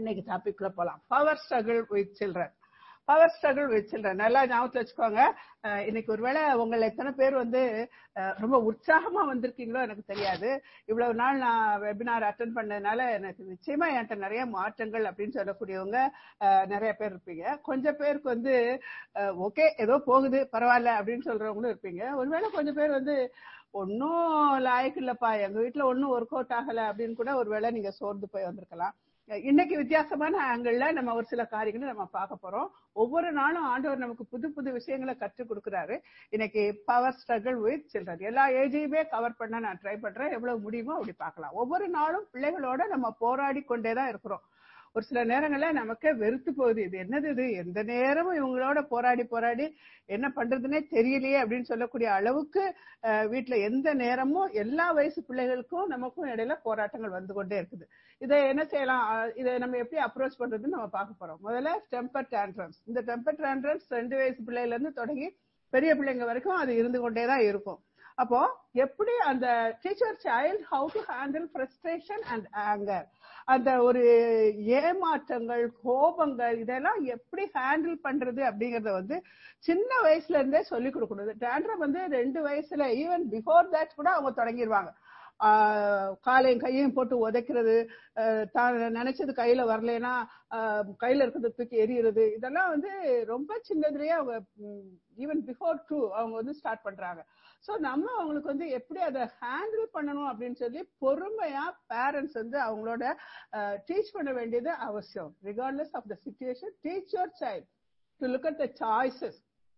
இன்னைக்கு டாபிக்ல போலாம் power struggle with children power struggle with children நல்லா ஞாபகத்துல வச்சுக்கோங்க அஹ் இன்னைக்கு ஒருவேளை உங்களை எத்தனை பேர் வந்து அஹ் ரொம்ப உற்சாகமா வந்திருக்கீங்களோ எனக்கு தெரியாது இவ்வளவு நாள் நான் வெபினார் அட்டன் பண்ணதுனால எனக்கு நிச்சயமா என்கிட்ட நிறைய மாற்றங்கள் அப்படின்னு சொல்லக்கூடியவங்க அஹ் நிறைய பேர் இருப்பீங்க கொஞ்சம் பேருக்கு வந்து ஓகே ஏதோ போகுது பரவாயில்ல அப்படின்னு சொல்றவங்களும் இருப்பீங்க ஒருவேளை கொஞ்சம் பேர் வந்து ஒன்னும் லாயக்கு இல்லப்பா எங்க வீட்டுல ஒன்னும் ஒர்க் அவுட் ஆகல அப்படின்னு கூட ஒருவேளை நீங்க சோர்ந்து போய் வந்திருக்கலாம் இன்னைக்கு வித்தியாசமான ஆங்கிள் நம்ம ஒரு சில காரியங்களை நம்ம பார்க்க போறோம் ஒவ்வொரு நாளும் ஆண்டவர் நமக்கு புது புது விஷயங்களை கற்றுக் கொடுக்குறாரு இன்னைக்கு பவர் ஸ்ட்ரகிள் வித் சில்ட்ரன் எல்லா ஏஜையுமே கவர் பண்ண நான் ட்ரை பண்றேன் எவ்வளவு முடியுமோ அப்படி பார்க்கலாம் ஒவ்வொரு நாளும் பிள்ளைகளோட நம்ம போராடி கொண்டே தான் இருக்கிறோம் ஒரு சில நேரங்கள்ல நமக்கே வெறுத்து போகுது இது என்னது இது எந்த நேரமும் இவங்களோட போராடி போராடி என்ன பண்றதுன்னே தெரியலையே அப்படின்னு சொல்லக்கூடிய அளவுக்கு வீட்டுல எந்த நேரமும் எல்லா வயசு பிள்ளைகளுக்கும் நமக்கும் இடையில போராட்டங்கள் வந்து கொண்டே இருக்குது இதை என்ன செய்யலாம் இதை நம்ம எப்படி அப்ரோச் பண்றதுன்னு நம்ம பார்க்க போறோம் முதல்ல டெம்பர் டேண்ட்ரம்ஸ் இந்த டெம்பர் டேண்ட்ரம்ஸ் ரெண்டு வயசு பிள்ளைல இருந்து தொடங்கி பெரிய பிள்ளைங்க வரைக்கும் அது இருந்து கொண்டே தான் இருக்கும் அப்போ எப்படி அந்த teach your child how to handle frustration and anger அந்த ஒரு ஏமாற்றங்கள் கோபங்கள் இதெல்லாம் எப்படி ஹேண்டில் பண்றது அப்படிங்கறத வந்து சின்ன வயசுல இருந்தே சொல்லி கொடுக்கணும் டேண்ட்ரம் வந்து ரெண்டு வயசுல ஈவன் பிஃபோர் தட் கூட அவங்க தொடங்கிடுவாங்க காலையும் கையும் போட்டு உதைக்கிறது தான் நினைச்சது கையில வரலன்னா கையில இருக்கிறத தூக்கி எரியறது இதெல்லாம் வந்து ரொம்ப சின்னதுலயே அவங்க ஈவன் பிஃபோர் டூ அவங்க வந்து ஸ்டார்ட் பண்றாங்க ஸோ நம்ம அவங்களுக்கு வந்து எப்படி அதை ஹேண்டில் பண்ணணும் அப்படின்னு சொல்லி பொறுமையா பேரண்ட்ஸ் வந்து அவங்களோட டீச் பண்ண வேண்டியது அவசியம் regardless of the situation teach your child to look at the choices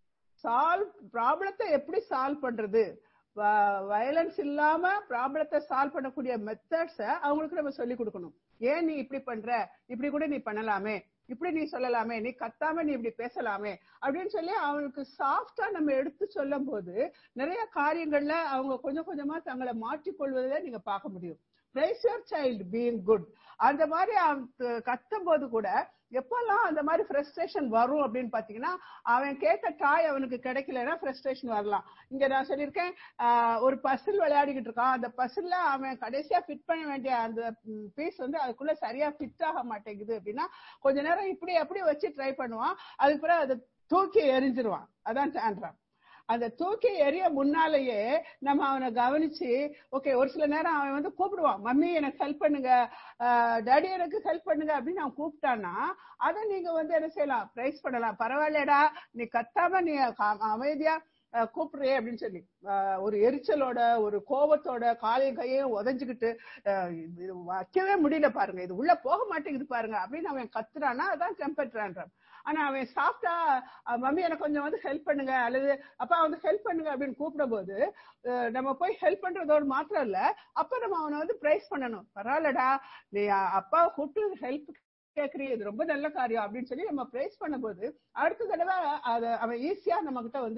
solve ப்ராப்ளத்தை எப்படி சால்வ் பண்றது வயலன்ஸ் இல்லாம ப்ராப்ளத்தை சால்வ் பண்ணக்கூடிய மெத்தட்ஸ அவங்களுக்கு நம்ம சொல்லி கொடுக்கணும் ஏன் நீ இப்படி பண்ற இப்படி கூட நீ பண்ணலாமே இப்படி நீ சொல்லலாமே நீ கத்தாம நீ இப்படி பேசலாமே அப்படின்னு சொல்லி அவனுக்கு சாஃப்டா நம்ம எடுத்து சொல்லும் போது நிறைய காரியங்கள்ல அவங்க கொஞ்சம் கொஞ்சமா தங்களை மாற்றிக்கொள்வதை நீங்க பார்க்க முடியும் praise your child being good அந்த மாதிரி கத்தும் போது கூட எப்பெல்லாம் அந்த மாதிரி ஃப்ரஸ்ட்ரேஷன் வரும் அப்படின்னு பாத்தீங்கன்னா அவன் கேட்ட டாய் அவனுக்கு கிடைக்கலன்னா ஃப்ரஸ்ட்ரேஷன் வரலாம் இங்க நான் சொல்லியிருக்கேன் ஒரு பசில் விளையாடிக்கிட்டு இருக்கான் அந்த பசில்ல அவன் கடைசியா ஃபிட் பண்ண வேண்டிய அந்த பீஸ் வந்து அதுக்குள்ள சரியா ஃபிட் ஆக மாட்டேங்குது அப்படின்னா கொஞ்ச நேரம் இப்படி அப்படி வச்சு ட்ரை பண்ணுவான் அதுக்கு பிறகு அதை தூக்கி எரிஞ்சிருவான் அதான் சாண்ட்ரான் அந்த தூக்கி எரிய முன்னாலேயே நம்ம அவனை கவனிச்சு ஓகே ஒரு சில நேரம் அவன் வந்து கூப்பிடுவான் மம்மி எனக்கு ஹெல்ப் பண்ணுங்க டாடி எனக்கு ஹெல்ப் பண்ணுங்க அப்படின்னு அவன் கூப்பிட்டான்னா அதை நீங்க வந்து என்ன செய்யலாம் பிரைஸ் பண்ணலாம் பரவாயில்லடா நீ கத்தாம நீ அமைதியா கூப்பிடுறே அப்படின்னு சொல்லி ஒரு எரிச்சலோட ஒரு கோபத்தோட காலையும் கையையும் உதஞ்சுக்கிட்டு இது வைக்கவே முடியல பாருங்க இது உள்ள போக மாட்டேங்குது பாருங்க அப்படின்னு அவன் கத்துறான்னா அதான் டெம்பர் ஆனா அவன் சாப்பிட்டா மம்மி எனக்கு கொஞ்சம் வந்து ஹெல்ப் பண்ணுங்க அல்லது அப்பா வந்து ஹெல்ப் பண்ணுங்க அப்படின்னு கூப்பிடும் போது நம்ம போய் ஹெல்ப் பண்றதோடு மாத்திரம் இல்ல அப்ப நம்ம அவனை வந்து பிரைஸ் பண்ணணும் பரவாயில்லடா நீ அப்பா கூப்பிட்டு ஹெல்ப் கேக்குறீ இது ரொம்ப நல்ல காரியம் அப்படின்னு சொல்லி நம்ம பிரைஸ் பண்ணும்போது அடுத்த தடவை அதை அவன் ஈஸியா நம்ம கிட்ட வந்து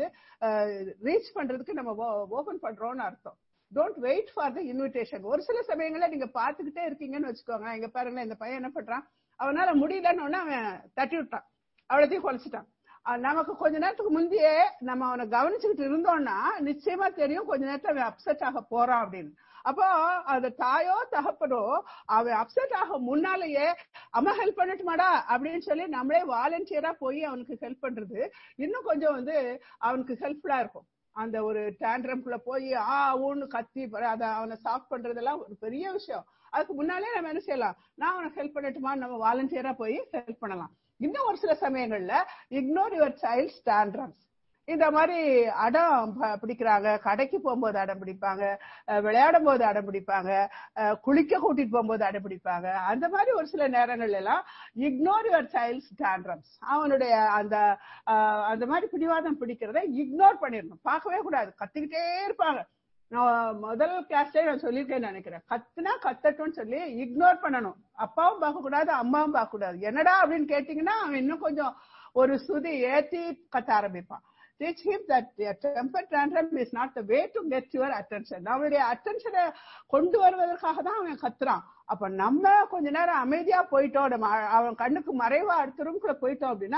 ரீச் பண்றதுக்கு நம்ம ஓபன் பண்றோம்னு அர்த்தம் don't wait for the invitation ஒரு சில சமயங்கள்ல நீங்க பாத்துக்கிட்டே இருக்கீங்கன்னு வச்சுக்கோங்க இங்க பாருங்களேன் இந்த பையன் என்ன பண்றான் அவனால முடியலன்னு அவன் தட்டி விட்டான் அவ்வளோத்தையும் குறைச்சிட்டான் நமக்கு கொஞ்ச நேரத்துக்கு முந்தையே நம்ம அவனை கவனிச்சுக்கிட்டு இருந்தோம்னா நிச்சயமா தெரியும் கொஞ்ச நேரத்துல அவன் அப்செட் ஆக போறான் அப்படின்னு அப்போ அந்த தாயோ தகப்பனோ அவன் அப்செட் ஆக முன்னாலேயே அம்மா ஹெல்ப் பண்ணட்டுமாடா அப்படின்னு சொல்லி நம்மளே வாலண்டியரா போய் அவனுக்கு ஹெல்ப் பண்றது இன்னும் கொஞ்சம் வந்து அவனுக்கு ஹெல்ப்ஃபுல்லா இருக்கும் அந்த ஒரு டேண்ட்ரம்குள்ள போய் ஆ ஊன்னு கத்தி அதை அவனை சாஃப்ட் பண்றதெல்லாம் ஒரு பெரிய விஷயம் அதுக்கு முன்னாலே நம்ம என்ன செய்யலாம் நான் அவனுக்கு ஹெல்ப் பண்ணட்டுமா நம்ம வாலண்டியரா போய் ஹெல்ப் பண்ணலாம் இன்னும் ஒரு சில சமயங்கள்ல இக்னோர் யுவர் சைல்ட் ஸ்டாண்ட்ரம்ஸ் இந்த மாதிரி அடம் பிடிக்கிறாங்க கடைக்கு போகும்போது அடம் பிடிப்பாங்க விளையாடும் போது அடம் பிடிப்பாங்க குளிக்க கூட்டிட்டு போகும்போது அடம் பிடிப்பாங்க அந்த மாதிரி ஒரு சில நேரங்கள்ல எல்லாம் இக்னோர் யுவர் சைல்ட் ஸ்டாண்ட்ரம்ஸ் அவனுடைய அந்த அந்த மாதிரி பிடிவாதம் பிடிக்கிறத இக்னோர் பண்ணிடணும் பார்க்கவே கூடாது கத்திக்கிட்டே இருப்பாங்க நான் முதல் கிளாஸ்லயே நான் சொல்லியிருக்கேன்னு நினைக்கிறேன் கத்துனா கத்தட்டும்னு சொல்லி இக்னோர் பண்ணணும் அப்பாவும் பார்க்க கூடாது அம்மாவும் பார்க்க கூடாது என்னடா அப்படின்னு கேட்டீங்கன்னா அவன் இன்னும் கொஞ்சம் ஒரு சுதி ஏத்தி கத்த ஆரம்பிப்பான் teach him that a temper tantrum is not the way to get your attention நம்மளுடைய அட்டென்ஷனை கொண்டு வருவதற்காக தான் அவன் கத்துறான் அப்ப நம்ம கொஞ்ச நேரம் அமைதியா போயிட்டோம் நம்ம அவன் கண்ணுக்கு மறைவா அடுத்த ரூம்குள்ள போயிட்டோம் அப்படின்னா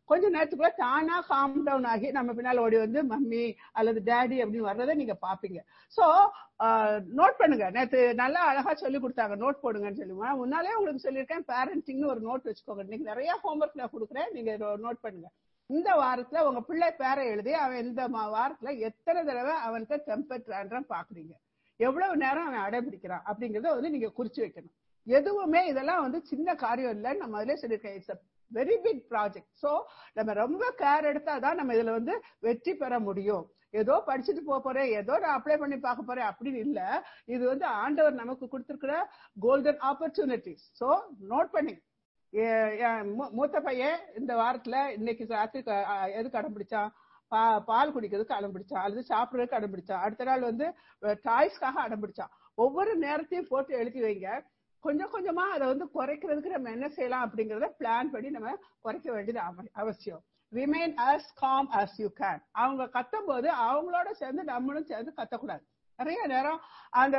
கொஞ்ச நேரத்துக்குள்ள தானா காம் டவுன் ஆகி நம்ம பின்னால் ஓடி வந்து மம்மி அல்லது டேடி அப்படின்னு வர்றதை நீங்க பாப்பீங்க சோ நோட் பண்ணுங்க நேத்து நல்லா அழகா சொல்லி கொடுத்தாங்க நோட் போடுங்கன்னு சொல்லி முன்னாலே உங்களுக்கு சொல்லியிருக்கேன் பேரண்டிங்னு ஒரு நோட் வச்சுக்கோங்க இன்னைக்கு நிறைய ஹோம்ஒர்க் நான் கொடுக்குறேன் நீங்க நோட் பண்ணுங்க இந்த வாரத்துல உங்க பிள்ளை பேரை எழுதி அவன் இந்த வாரத்துல எத்தனை தடவை அவனுக்கு டெம்பர் ட்ராண்ட்ரம் பாக்குறீங்க எவ்வளவு நேரம் அவன் அடைபிடிக்கிறான் அப்படிங்கறத வந்து நீங்க குறிச்சு வைக்கணும் எதுவுமே இதெல்லாம் வந்து சின்ன காரியம் இல்லைன்னு நம்ம அதிலே சொல்லியிருக்கேன் it's very big project so நம்ம ரொம்ப கேர் எடுத்தாதான் நம்ம இதுல வந்து வெற்றி பெற முடியும் ஏதோ படிச்சுட்டு போக போறேன் ஏதோ நான் அப்ளை பண்ணி பார்க்க போறேன் அப்படின்னு இல்ல இது வந்து ஆண்டவர் நமக்கு கொடுத்திருக்கிற கோல்டன் ஆப்பர்ச்சுனிட்டிஸ் சோ நோட் பண்ணி மூத்த பையன் இந்த வாரத்துல இன்னைக்கு ராத்திரி எதுக்கு அடம் பிடிச்சான் பால் குடிக்கிறதுக்கு அடம் பிடிச்சான் அல்லது சாப்பிடுறதுக்கு அடம் பிடிச்சான் அடுத்த நாள் வந்து டாய்ஸ்க்காக அடம் பிடிச்சான் ஒவ்வொரு நேரத்தையும் போட்டு எழுதி வைங்க கொஞ்சம் கொஞ்சமா அதை வந்து குறைக்கிறதுக்கு நம்ம என்ன செய்யலாம் அப்படிங்கறத பிளான் பண்ணி நம்ம குறைக்க வேண்டியது அவசியம் remain as calm as you can அவங்க கத்தும் போது அவங்களோட சேர்ந்து நம்மளும் சேர்ந்து கத்தக்கூடாது நிறைய நேரம் அந்த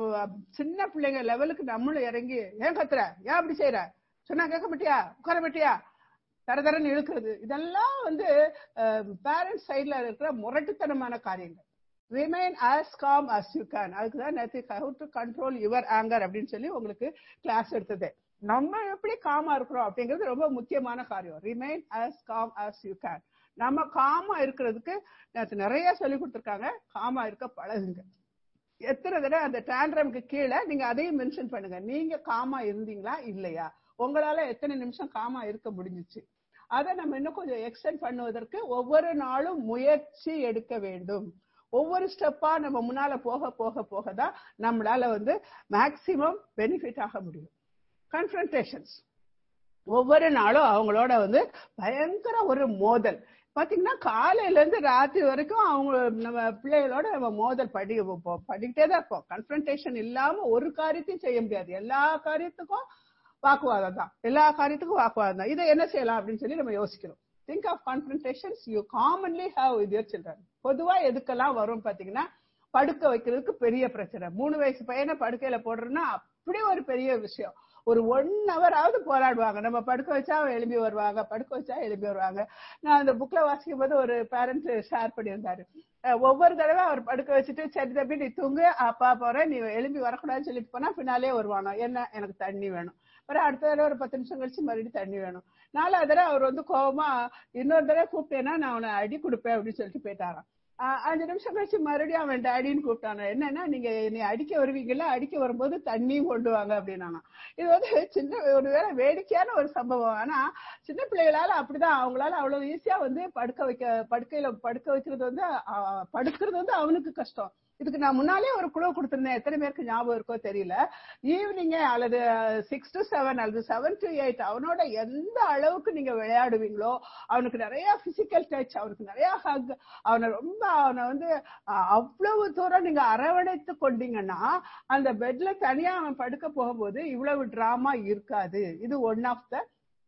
சின்ன பிள்ளைங்க லெவலுக்கு நம்மளும் இறங்கி ஏன் கத்துற ஏன் அப்படி செய்யற சொன்னா கேட்க மாட்டியா உட்கார மாட்டியா தர தரன்னு இழுக்கிறது இதெல்லாம் வந்து பேரண்ட்ஸ் சைட்ல இருக்கிற முரட்டுத்தனமான காரியங்கள் remain as calm as you can அதுக்கு தான் நேற்று how to control your anger அப்படின்னு சொல்லி உங்களுக்கு கிளாஸ் எடுத்தது நம்ம எப்படி காமா இருக்கிறோம் அப்படிங்கிறது ரொம்ப முக்கியமான காரியம் remain as calm as you can நம்ம காமா இருக்கிறதுக்கு நேற்று நிறைய சொல்லி கொடுத்துருக்காங்க காமா இருக்க பழகுங்க எத்தனை தடவை அந்த டேண்ட்ரம்க்கு கீழே நீங்க அதையும் மென்ஷன் பண்ணுங்க நீங்க காமா இருந்தீங்களா இல்லையா உங்களால எத்தனை நிமிஷம் காமா இருக்க முடிஞ்சிச்சு அதை நம்ம இன்னும் கொஞ்சம் எக்ஸ்டெண்ட் பண்ணுவதற்கு ஒவ்வொரு நாளும் முயற்சி எடுக்க வேண்டும் ஒவ்வொரு ஸ்டெப்பா நம்ம முன்னால போக போக போக தான் நம்மளால வந்து மேக்சிமம் பெனிஃபிட் ஆக முடியும் கன்ஃபரன்டேஷன்ஸ் ஒவ்வொரு நாளும் அவங்களோட வந்து பயங்கர ஒரு மோதல் பாத்தீங்கன்னா காலையில இருந்து ராத்திரி வரைக்கும் அவங்க நம்ம பிள்ளைகளோட நம்ம மோதல் படி படிக்கிட்டே தான் இருப்போம் கன்ஃபரன்டேஷன் இல்லாம ஒரு காரியத்தையும் செய்ய முடியாது எல்லா காரியத்துக்கும் வாக்குவாதம் தான் எல்லா காரியத்துக்கும் வாக்குவாதம் தான் இதை என்ன செய்யலாம் அப்படின்னு சொல்லி நம்ம யோசிக்கிறோம் think of confrontations you commonly have with your children பொதுவா எதுக்கெல்லாம் வரும் பாத்தீங்கன்னா படுக்க வைக்கிறதுக்கு பெரிய பிரச்சனை மூணு வயசு பையனை படுக்கையில போடுறோம்னா அப்படி ஒரு பெரிய விஷயம் ஒரு ஒன் ஹவர் ஆவது போராடுவாங்க நம்ம படுக்க வச்சா எழுப்பி வருவாங்க படுக்க வச்சா எழுப்பி வருவாங்க நான் அந்த புக்ல வாசிக்கும் போது ஒரு பேரண்ட் ஷேர் பண்ணியிருந்தாரு ஒவ்வொரு தடவை அவர் படுக்க வச்சுட்டு சரி தம்பி நீ தூங்கு அப்பா போறேன் நீ எழுப்பி வரக்கூடாதுன்னு சொல்லிட்டு போனா பின்னாலே வருவானோ என்ன எனக்கு தண்ணி வேணும் அப்புறம் அடுத்த தடவை ஒரு பத்து நிமிஷம் கழிச்சு மறுபடியும் தண்ணி வேணும் நாலாவது தடவை அவர் வந்து கோபமா இன்னொரு தடவை கூப்பிட்டேன்னா நான் அவனை அடி கொடுப்பேன் அப்படின்னு சொல்லிட்டு போயிட்டாராம் அஞ்சு நிமிஷம் கழிச்சு மறுபடியும் அவன் டேடின்னு கூப்பிட்டான என்னன்னா நீங்க என்னை அடிக்க வருவீங்கல்ல அடிக்க வரும்போது தண்ணியும் கொண்டு வாங்க அப்படின்னானா இது வந்து சின்ன ஒரு வேலை வேடிக்கையான ஒரு சம்பவம் ஆனா சின்ன பிள்ளைகளால அப்படிதான் அவங்களால அவ்வளவு ஈஸியா வந்து படுக்க வைக்க படுக்கையில படுக்க வைக்கிறது வந்து படுக்கிறது வந்து அவனுக்கு கஷ்டம் இதுக்கு நான் முன்னாலே ஒரு குழு கொடுத்திருந்தேன் எத்தனை பேருக்கு ஞாபகம் இருக்கோ தெரியல ஈவினிங் அல்லது சிக்ஸ் டு செவன் அல்லது செவன் டு எயிட் அவனோட எந்த அளவுக்கு நீங்க விளையாடுவீங்களோ அவனுக்கு நிறைய பிசிக்கல் டச் அவனுக்கு நிறைய ஹக் அவனை ரொம்ப அவனை வந்து அவ்வளவு தூரம் நீங்க அரவணைத்து கொண்டீங்கன்னா அந்த பெட்ல தனியா அவன் படுக்க போகும்போது இவ்வளவு டிராமா இருக்காது இது ஒன் ஆஃப் த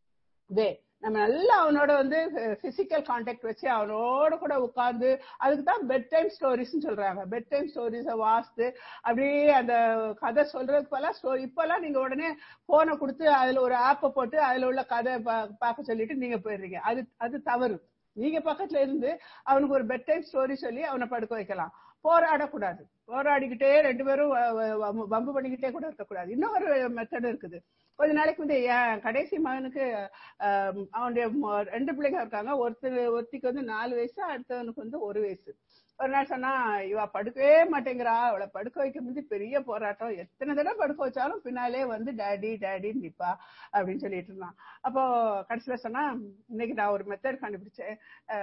வே நம்ம நல்லா அவனோட வந்து பிசிக்கல் கான்டாக்ட் வச்சு அவனோட கூட உட்கார்ந்து அதுக்கு தான் பெட் டைம் ஸ்டோரிஸ் சொல்றாங்க பெட் டைம் ஸ்டோரிஸ வாசித்து அப்படியே அந்த கதை சொல்றதுக்கு போல ஸ்டோரி இப்பெல்லாம் நீங்க உடனே போனை கொடுத்து அதுல ஒரு ஆப்பை போட்டு அதுல உள்ள கதை பார்க்க சொல்லிட்டு நீங்க போயிடுறீங்க அது அது தவறு நீங்க பக்கத்துல இருந்து அவனுக்கு ஒரு பெட் டைம் ஸ்டோரி சொல்லி அவனை படுக்க வைக்கலாம் போராடக்கூடாது போராடிக்கிட்டே ரெண்டு பேரும் வம்பு பண்ணிக்கிட்டே கூட இருக்கக்கூடாது இன்னொரு மெத்தட் இருக்குது கொஞ்ச நாளைக்கு வந்து என் கடைசி மகனுக்கு அவனுடைய ரெண்டு பிள்ளைங்க இருக்காங்க ஒருத்தர் ஒருத்திக்கு வந்து நாலு வயசு அடுத்தவனுக்கு வந்து ஒரு வயசு ஒரு நாள் சொன்னா இவ படுக்கவே மாட்டேங்கிறா அவளை படுக்க வைக்க முந்தி பெரிய போராட்டம் எத்தனை தடவை படுக்க வச்சாலும் பின்னாலே வந்து டேடி டேடின்னு நிப்பா அப்படின்னு சொல்லிட்டு இருந்தான் அப்போ கடைசியில சொன்னா இன்னைக்கு நான் ஒரு மெத்தட் கண்டுபிடிச்சேன்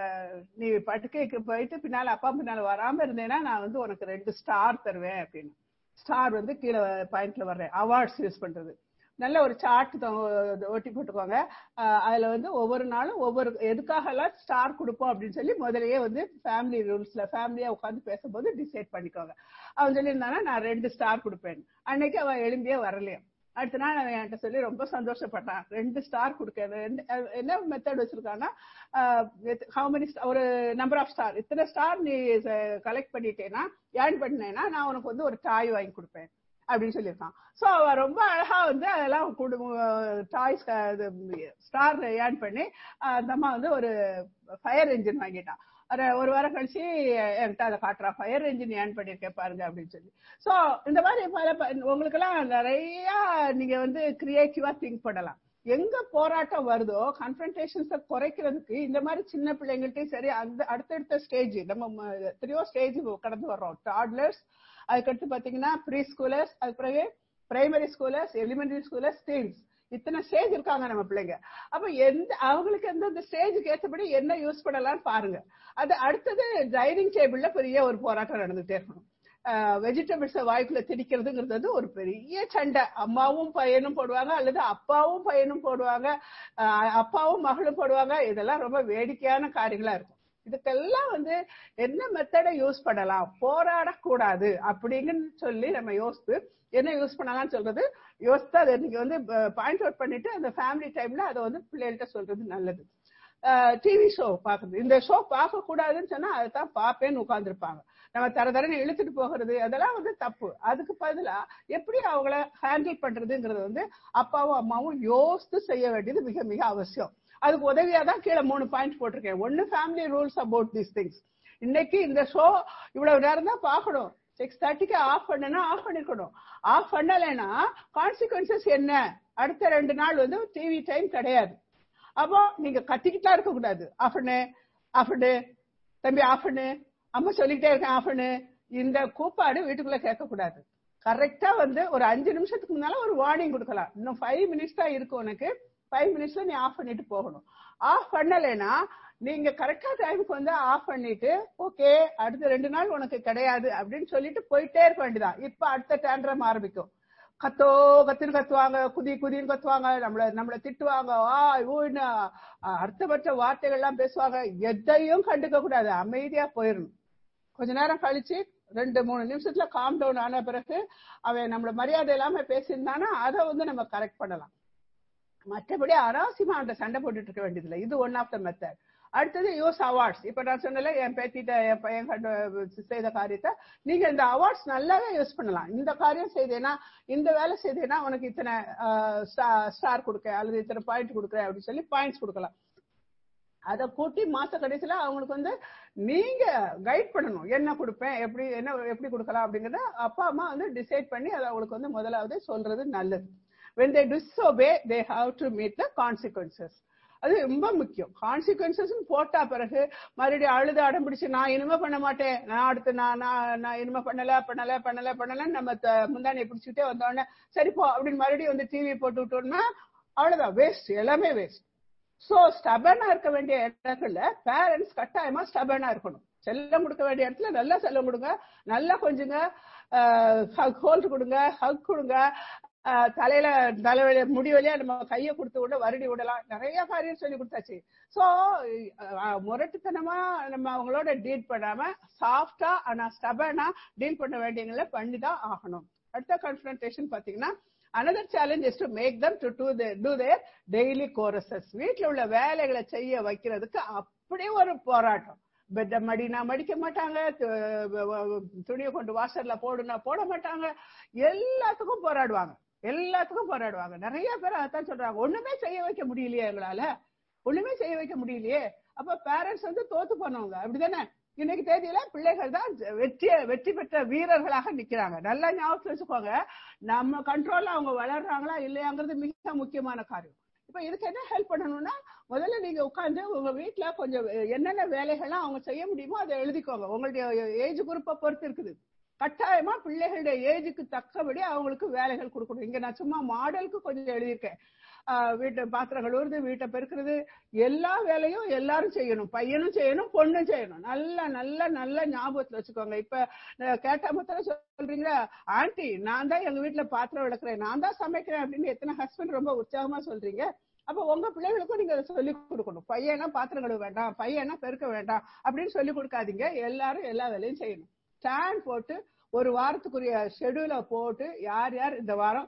நீ படுக்கைக்கு போயிட்டு பின்னால அப்பா பின்னால வராம இருந்தேன்னா நான் வந்து உனக்கு ரெண்டு ஸ்டார் தருவேன் அப்படின்னு ஸ்டார் வந்து கீழே பாயிண்ட்ல வர்றேன் அவார்ட்ஸ் யூஸ் பண்றது நல்ல ஒரு சார்ட் ஒட்டி போட்டுக்கோங்க அதுல வந்து ஒவ்வொரு நாளும் ஒவ்வொரு எதுக்காக எல்லாம் ஸ்டார் கொடுப்போம் அப்படின்னு சொல்லி முதலையே வந்து ஃபேமிலி ரூல்ஸ்ல ஃபேமிலியா உட்காந்து பேசும்போது டிசைட் பண்ணிக்கோங்க அவன் சொல்லியிருந்தானா நான் ரெண்டு ஸ்டார் கொடுப்பேன் அன்னைக்கு அவன் எழும்பியே வரலையா அடுத்த நாள் அவன் என்கிட்ட சொல்லி ரொம்ப சந்தோஷப்பட்டான் ரெண்டு ஸ்டார் கொடுக்க என்ன மெத்தட் வச்சிருக்கான்னா ஹவு மெனி ஒரு நம்பர் ஆஃப் ஸ்டார் இத்தனை ஸ்டார் நீ கலெக்ட் பண்ணிட்டேன்னா ஏர்ன் பண்ணேன்னா நான் உனக்கு வந்து ஒரு டாய் வாங்கி கொடுப்பேன் அப்படின்னு சொல்லியிருக்கான் சோ அவ ரொம்ப அழகா வந்து அதெல்லாம் டாய்ஸ் ஸ்டார் ஏர்ன் பண்ணி அந்த அம்மா வந்து ஒரு ஃபயர் என்ஜின் வாங்கிட்டான் ஒரு ஒரு வாரம் கழிச்சு என்கிட்ட அதை காட்டுறா ஃபயர் என்ஜின் ஏர்ன் பண்ணிருக்கேன் பாருங்க அப்படின்னு சொல்லி சோ இந்த மாதிரி பல உங்களுக்கு எல்லாம் நிறைய நீங்க வந்து கிரியேட்டிவா திங்க் பண்ணலாம் எங்க போராட்டம் வருதோ கன்ஃபரன்டேஷன்ஸ குறைக்கிறதுக்கு இந்த மாதிரி சின்ன பிள்ளைங்கள்ட்டையும் சரி அந்த அடுத்தடுத்த ஸ்டேஜ் நம்ம எத்தனையோ ஸ்டேஜ் கடந்து வர்றோம் டாட்லர்ஸ் அதுக்கடுத்து பாத்தீங்கன்னா ப்ரீ ஸ்கூலர்ஸ் அது பிறகு primary schoolers elementary schoolers teens இத்தனை ஸ்டேஜ் இருக்காங்க நம்ம பிள்ளைங்க அப்ப எந்த அவங்களுக்கு எந்தெந்த ஸ்டேஜுக்கு ஏற்றபடி என்ன யூஸ் பண்ணலாம்னு பாருங்க அது அடுத்தது டைனிங் டேபிள்ல பெரிய ஒரு போராட்டம் நடந்துட்டே இருக்கணும் வெஜிடபிள்ஸ வாய்க்குள்ள திணிக்கிறதுங்கிறது வந்து ஒரு பெரிய சண்டை அம்மாவும் பையனும் போடுவாங்க அல்லது அப்பாவும் பையனும் போடுவாங்க அப்பாவும் மகளும் போடுவாங்க இதெல்லாம் ரொம்ப வேடிக்கையான காரியங்களா இருக்கும் இதுக்கெல்லாம் வந்து என்ன மெத்தடை யூஸ் பண்ணலாம் போராடக்கூடாது அப்படின்னு சொல்லி நம்ம யோசித்து என்ன யூஸ் பண்ணலாம்னு சொல்றது யோசித்து அதை நீங்க வந்து பாயிண்ட் அவுட் பண்ணிட்டு அந்த ஃபேமிலி டைம்ல அதை வந்து பிள்ளைகள்கிட்ட சொல்றது நல்லது டிவி ஷோ பாக்குறது இந்த ஷோ பார்க்க கூடாதுன்னு சொன்னா அதை தான் பார்ப்பேன்னு உட்கார்ந்துருப்பாங்க நம்ம தர தரன்னு இழுத்துட்டு போகிறது அதெல்லாம் வந்து தப்பு அதுக்கு பதிலா எப்படி அவங்கள ஹேண்டில் பண்றதுங்கிறது வந்து அப்பாவும் அம்மாவும் யோசித்து செய்ய வேண்டியது மிக மிக அவசியம் அதுக்கு உதவியா தான் கீழே மூணு பாயிண்ட் போட்டிருக்கேன் ஒன்னு family rules about these things இன்னைக்கு இந்த ஷோ இவ்வளவு நேரம் தான் பார்க்கணும் சிக்ஸ் தேர்ட்டிக்கு ஆஃப் பண்ணனா ஆஃப் பண்ணிருக்கணும் ஆஃப் பண்ணலைன்னா கான்சிக்வன்சஸ் என்ன அடுத்த ரெண்டு நாள் வந்து டிவி டைம் கிடையாது அப்போ நீங்க கத்திக்கிட்டா இருக்க கூடாது ஆஃப் பண்ணு ஆஃப் பண்ணு தம்பி ஆஃப் பண்ணு அம்மா சொல்லிக்கிட்டே இருக்கேன் ஆஃப் பண்ணு இந்த கூப்பாடு வீட்டுக்குள்ள கேட்க கூடாது கரெக்டா வந்து ஒரு அஞ்சு நிமிஷத்துக்கு முன்னால ஒரு வார்னிங் கொடுக்கலாம் இன்னும் ஃபைவ் மினிட்ஸ் தான் இருக்கும் உனக்கு ஃபைவ் மினிட்ஸ்ல நீ ஆஃப் பண்ணிட்டு போகணும் ஆஃப் பண்ணலைன்னா நீங்க கரெக்டா டைமுக்கு வந்து ஆஃப் பண்ணிட்டு ஓகே அடுத்த ரெண்டு நாள் உனக்கு கிடையாது அப்படின்னு சொல்லிட்டு போயிட்டே இருக்க வேண்டியதான் இப்ப அடுத்த டேண்ட்ரம் ஆரம்பிக்கும் கத்தோ கத்துன்னு கத்துவாங்க குதி குதின்னு கத்துவாங்க நம்மள நம்மள திட்டுவாங்க ஆ ஊன்னு அர்த்தமற்ற வார்த்தைகள் எல்லாம் பேசுவாங்க எதையும் கண்டுக்க கூடாது அமைதியா போயிடணும் கொஞ்ச நேரம் கழிச்சு ரெண்டு மூணு நிமிஷத்துல காம் டவுன் ஆன பிறகு அவன் நம்மள மரியாதை இல்லாம பேசியிருந்தானா அதை வந்து நம்ம கரெக்ட் பண்ணலாம் மற்றபடி அனாவசியமா அந்த சண்டை போட்டுட்டு இருக்க வேண்டியதில்லை இது ஒன் ஆஃப் த மெத்தட் அடுத்தது யூஸ் அவார்ட்ஸ் இப்ப நான் சொன்னல என் பேத்திட்ட என் பையன் செய்த காரியத்தை நீங்க இந்த அவார்ட்ஸ் நல்லாவே யூஸ் பண்ணலாம் இந்த காரியம் செய்தேன்னா இந்த வேலை செய்தேன்னா உனக்கு இத்தனை ஸ்டார் கொடுக்க அல்லது இத்தனை பாயிண்ட் கொடுக்குறேன் அப்படின்னு சொல்லி பாயிண்ட்ஸ் கொடுக்கலாம் அதை கூட்டி மாச கடைசியில அவங்களுக்கு வந்து நீங்க கைட் பண்ணணும் என்ன கொடுப்பேன் எப்படி என்ன எப்படி கொடுக்கலாம் அப்படிங்கறத அப்பா அம்மா வந்து டிசைட் பண்ணி அதை அவங்களுக்கு வந்து முதலாவது சொல்றது நல்லது when they disobey they have to meet the consequences அது ரொம்ப முக்கியம் கான்சிக்வன்சஸ் போட்டா பிறகு மறுபடியும் அழுது அடம் பிடிச்சு நான் இனிமே பண்ண மாட்டேன் நான் அடுத்து நான் நான் இனிமே பண்ணல பண்ணல பண்ணல பண்ணலன்னு நம்ம முந்தானியை பிடிச்சிட்டே வந்தோடனே சரி போ அப்படின்னு மறுபடியும் வந்து டிவி போட்டு விட்டோம்னா அவ்வளவுதான் வேஸ்ட் எல்லாமே வேஸ்ட் சோ ஸ்டபனா இருக்க வேண்டிய இடத்துல பேரண்ட்ஸ் கட்டாயமா ஸ்டபனா இருக்கணும் செல்லம் கொடுக்க வேண்டிய இடத்துல நல்லா செல்லம் கொடுங்க நல்லா கொஞ்சங்க ஹக் ஹோல்ட் கொடுங்க ஹக் கொடுங்க தலையில தலைவலி முடி வழியா நம்ம கையை கொடுத்து விட வருடி விடலாம் நிறைய காரியம் சொல்லி கொடுத்தாச்சு சோ முரட்டுத்தனமா நம்ம அவங்களோட டீல் பண்ணாம சாஃப்டா ஆனா ஸ்டபனா டீல் பண்ண வேண்டியங்களை பண்ணிதான் ஆகணும் அடுத்த கன்ஃபரன்டேஷன் பாத்தீங்கன்னா another challenge is to make them to do do their daily chores வீட்டுல உள்ள வேலைகளை செய்ய வைக்கிறதுக்கு அப்படியே ஒரு போராட்டம் பெட்ட மடினா மடிக்க மாட்டாங்க துணியை கொண்டு வாசல்ல போடுனா போட மாட்டாங்க எல்லாத்துக்கும் போராடுவாங்க எல்லாத்துக்கும் போராடுவாங்க நிறைய பேர் அதான் சொல்றாங்க ஒண்ணுமே செய்ய வைக்க முடியலையே எங்களால ஒண்ணுமே செய்ய வைக்க முடியலையே அப்ப பேரண்ட்ஸ் வந்து தோத்து போனவங்க அப்படிதானே இன்னைக்கு தேதியில பிள்ளைகள் தான் வெற்றி வெற்றி பெற்ற வீரர்களாக நிக்கிறாங்க நல்லா ஞாபகத்துல வச்சுக்கோங்க நம்ம கண்ட்ரோல்ல அவங்க வளர்றாங்களா இல்லையாங்கிறது மிக முக்கியமான காரியம் இப்ப இதுக்கு என்ன ஹெல்ப் பண்ணணும்னா முதல்ல நீங்க உட்காந்து உங்க வீட்டுல கொஞ்சம் என்னென்ன வேலைகள்லாம் அவங்க செய்ய முடியுமோ அதை எழுதிக்கோங்க உங்களுடைய ஏஜ் குரூப்பை பொறுத்து இருக்குது கட்டாயமா பிள்ளைகளுடைய ஏஜுக்கு தக்கபடி அவங்களுக்கு வேலைகள் கொடுக்கணும் இங்க நான் சும்மா மாடலுக்கு கொஞ்சம் எழுதியிருக்கேன் வீட்டை பாத்திரம் கழுவுறது வீட்டை பெருக்கிறது எல்லா வேலையும் எல்லாரும் செய்யணும் பையனும் செய்யணும் பொண்ணும் செய்யணும் நல்லா நல்லா நல்லா ஞாபகத்துல வச்சுக்கோங்க இப்ப கேட்டா மொத்தம் சொல்றீங்களா ஆண்டி நான் தான் எங்க வீட்டுல பாத்திரம் விளக்குறேன் நான் தான் சமைக்கிறேன் அப்படின்னு எத்தனை ஹஸ்பண்ட் ரொம்ப உற்சாகமா சொல்றீங்க அப்ப உங்க பிள்ளைகளுக்கும் நீங்க சொல்லி கொடுக்கணும் பையனா பாத்திரம் கழுவ வேண்டாம் பையனா பெருக்க வேண்டாம் அப்படின்னு சொல்லி கொடுக்காதீங்க எல்லாரும் எல்லா வேலையும் செய்யணும் ஸ்டாண்ட் போட்டு ஒரு வாரத்துக்குரிய ஷெடியூல போட்டு யார் யார் இந்த வாரம்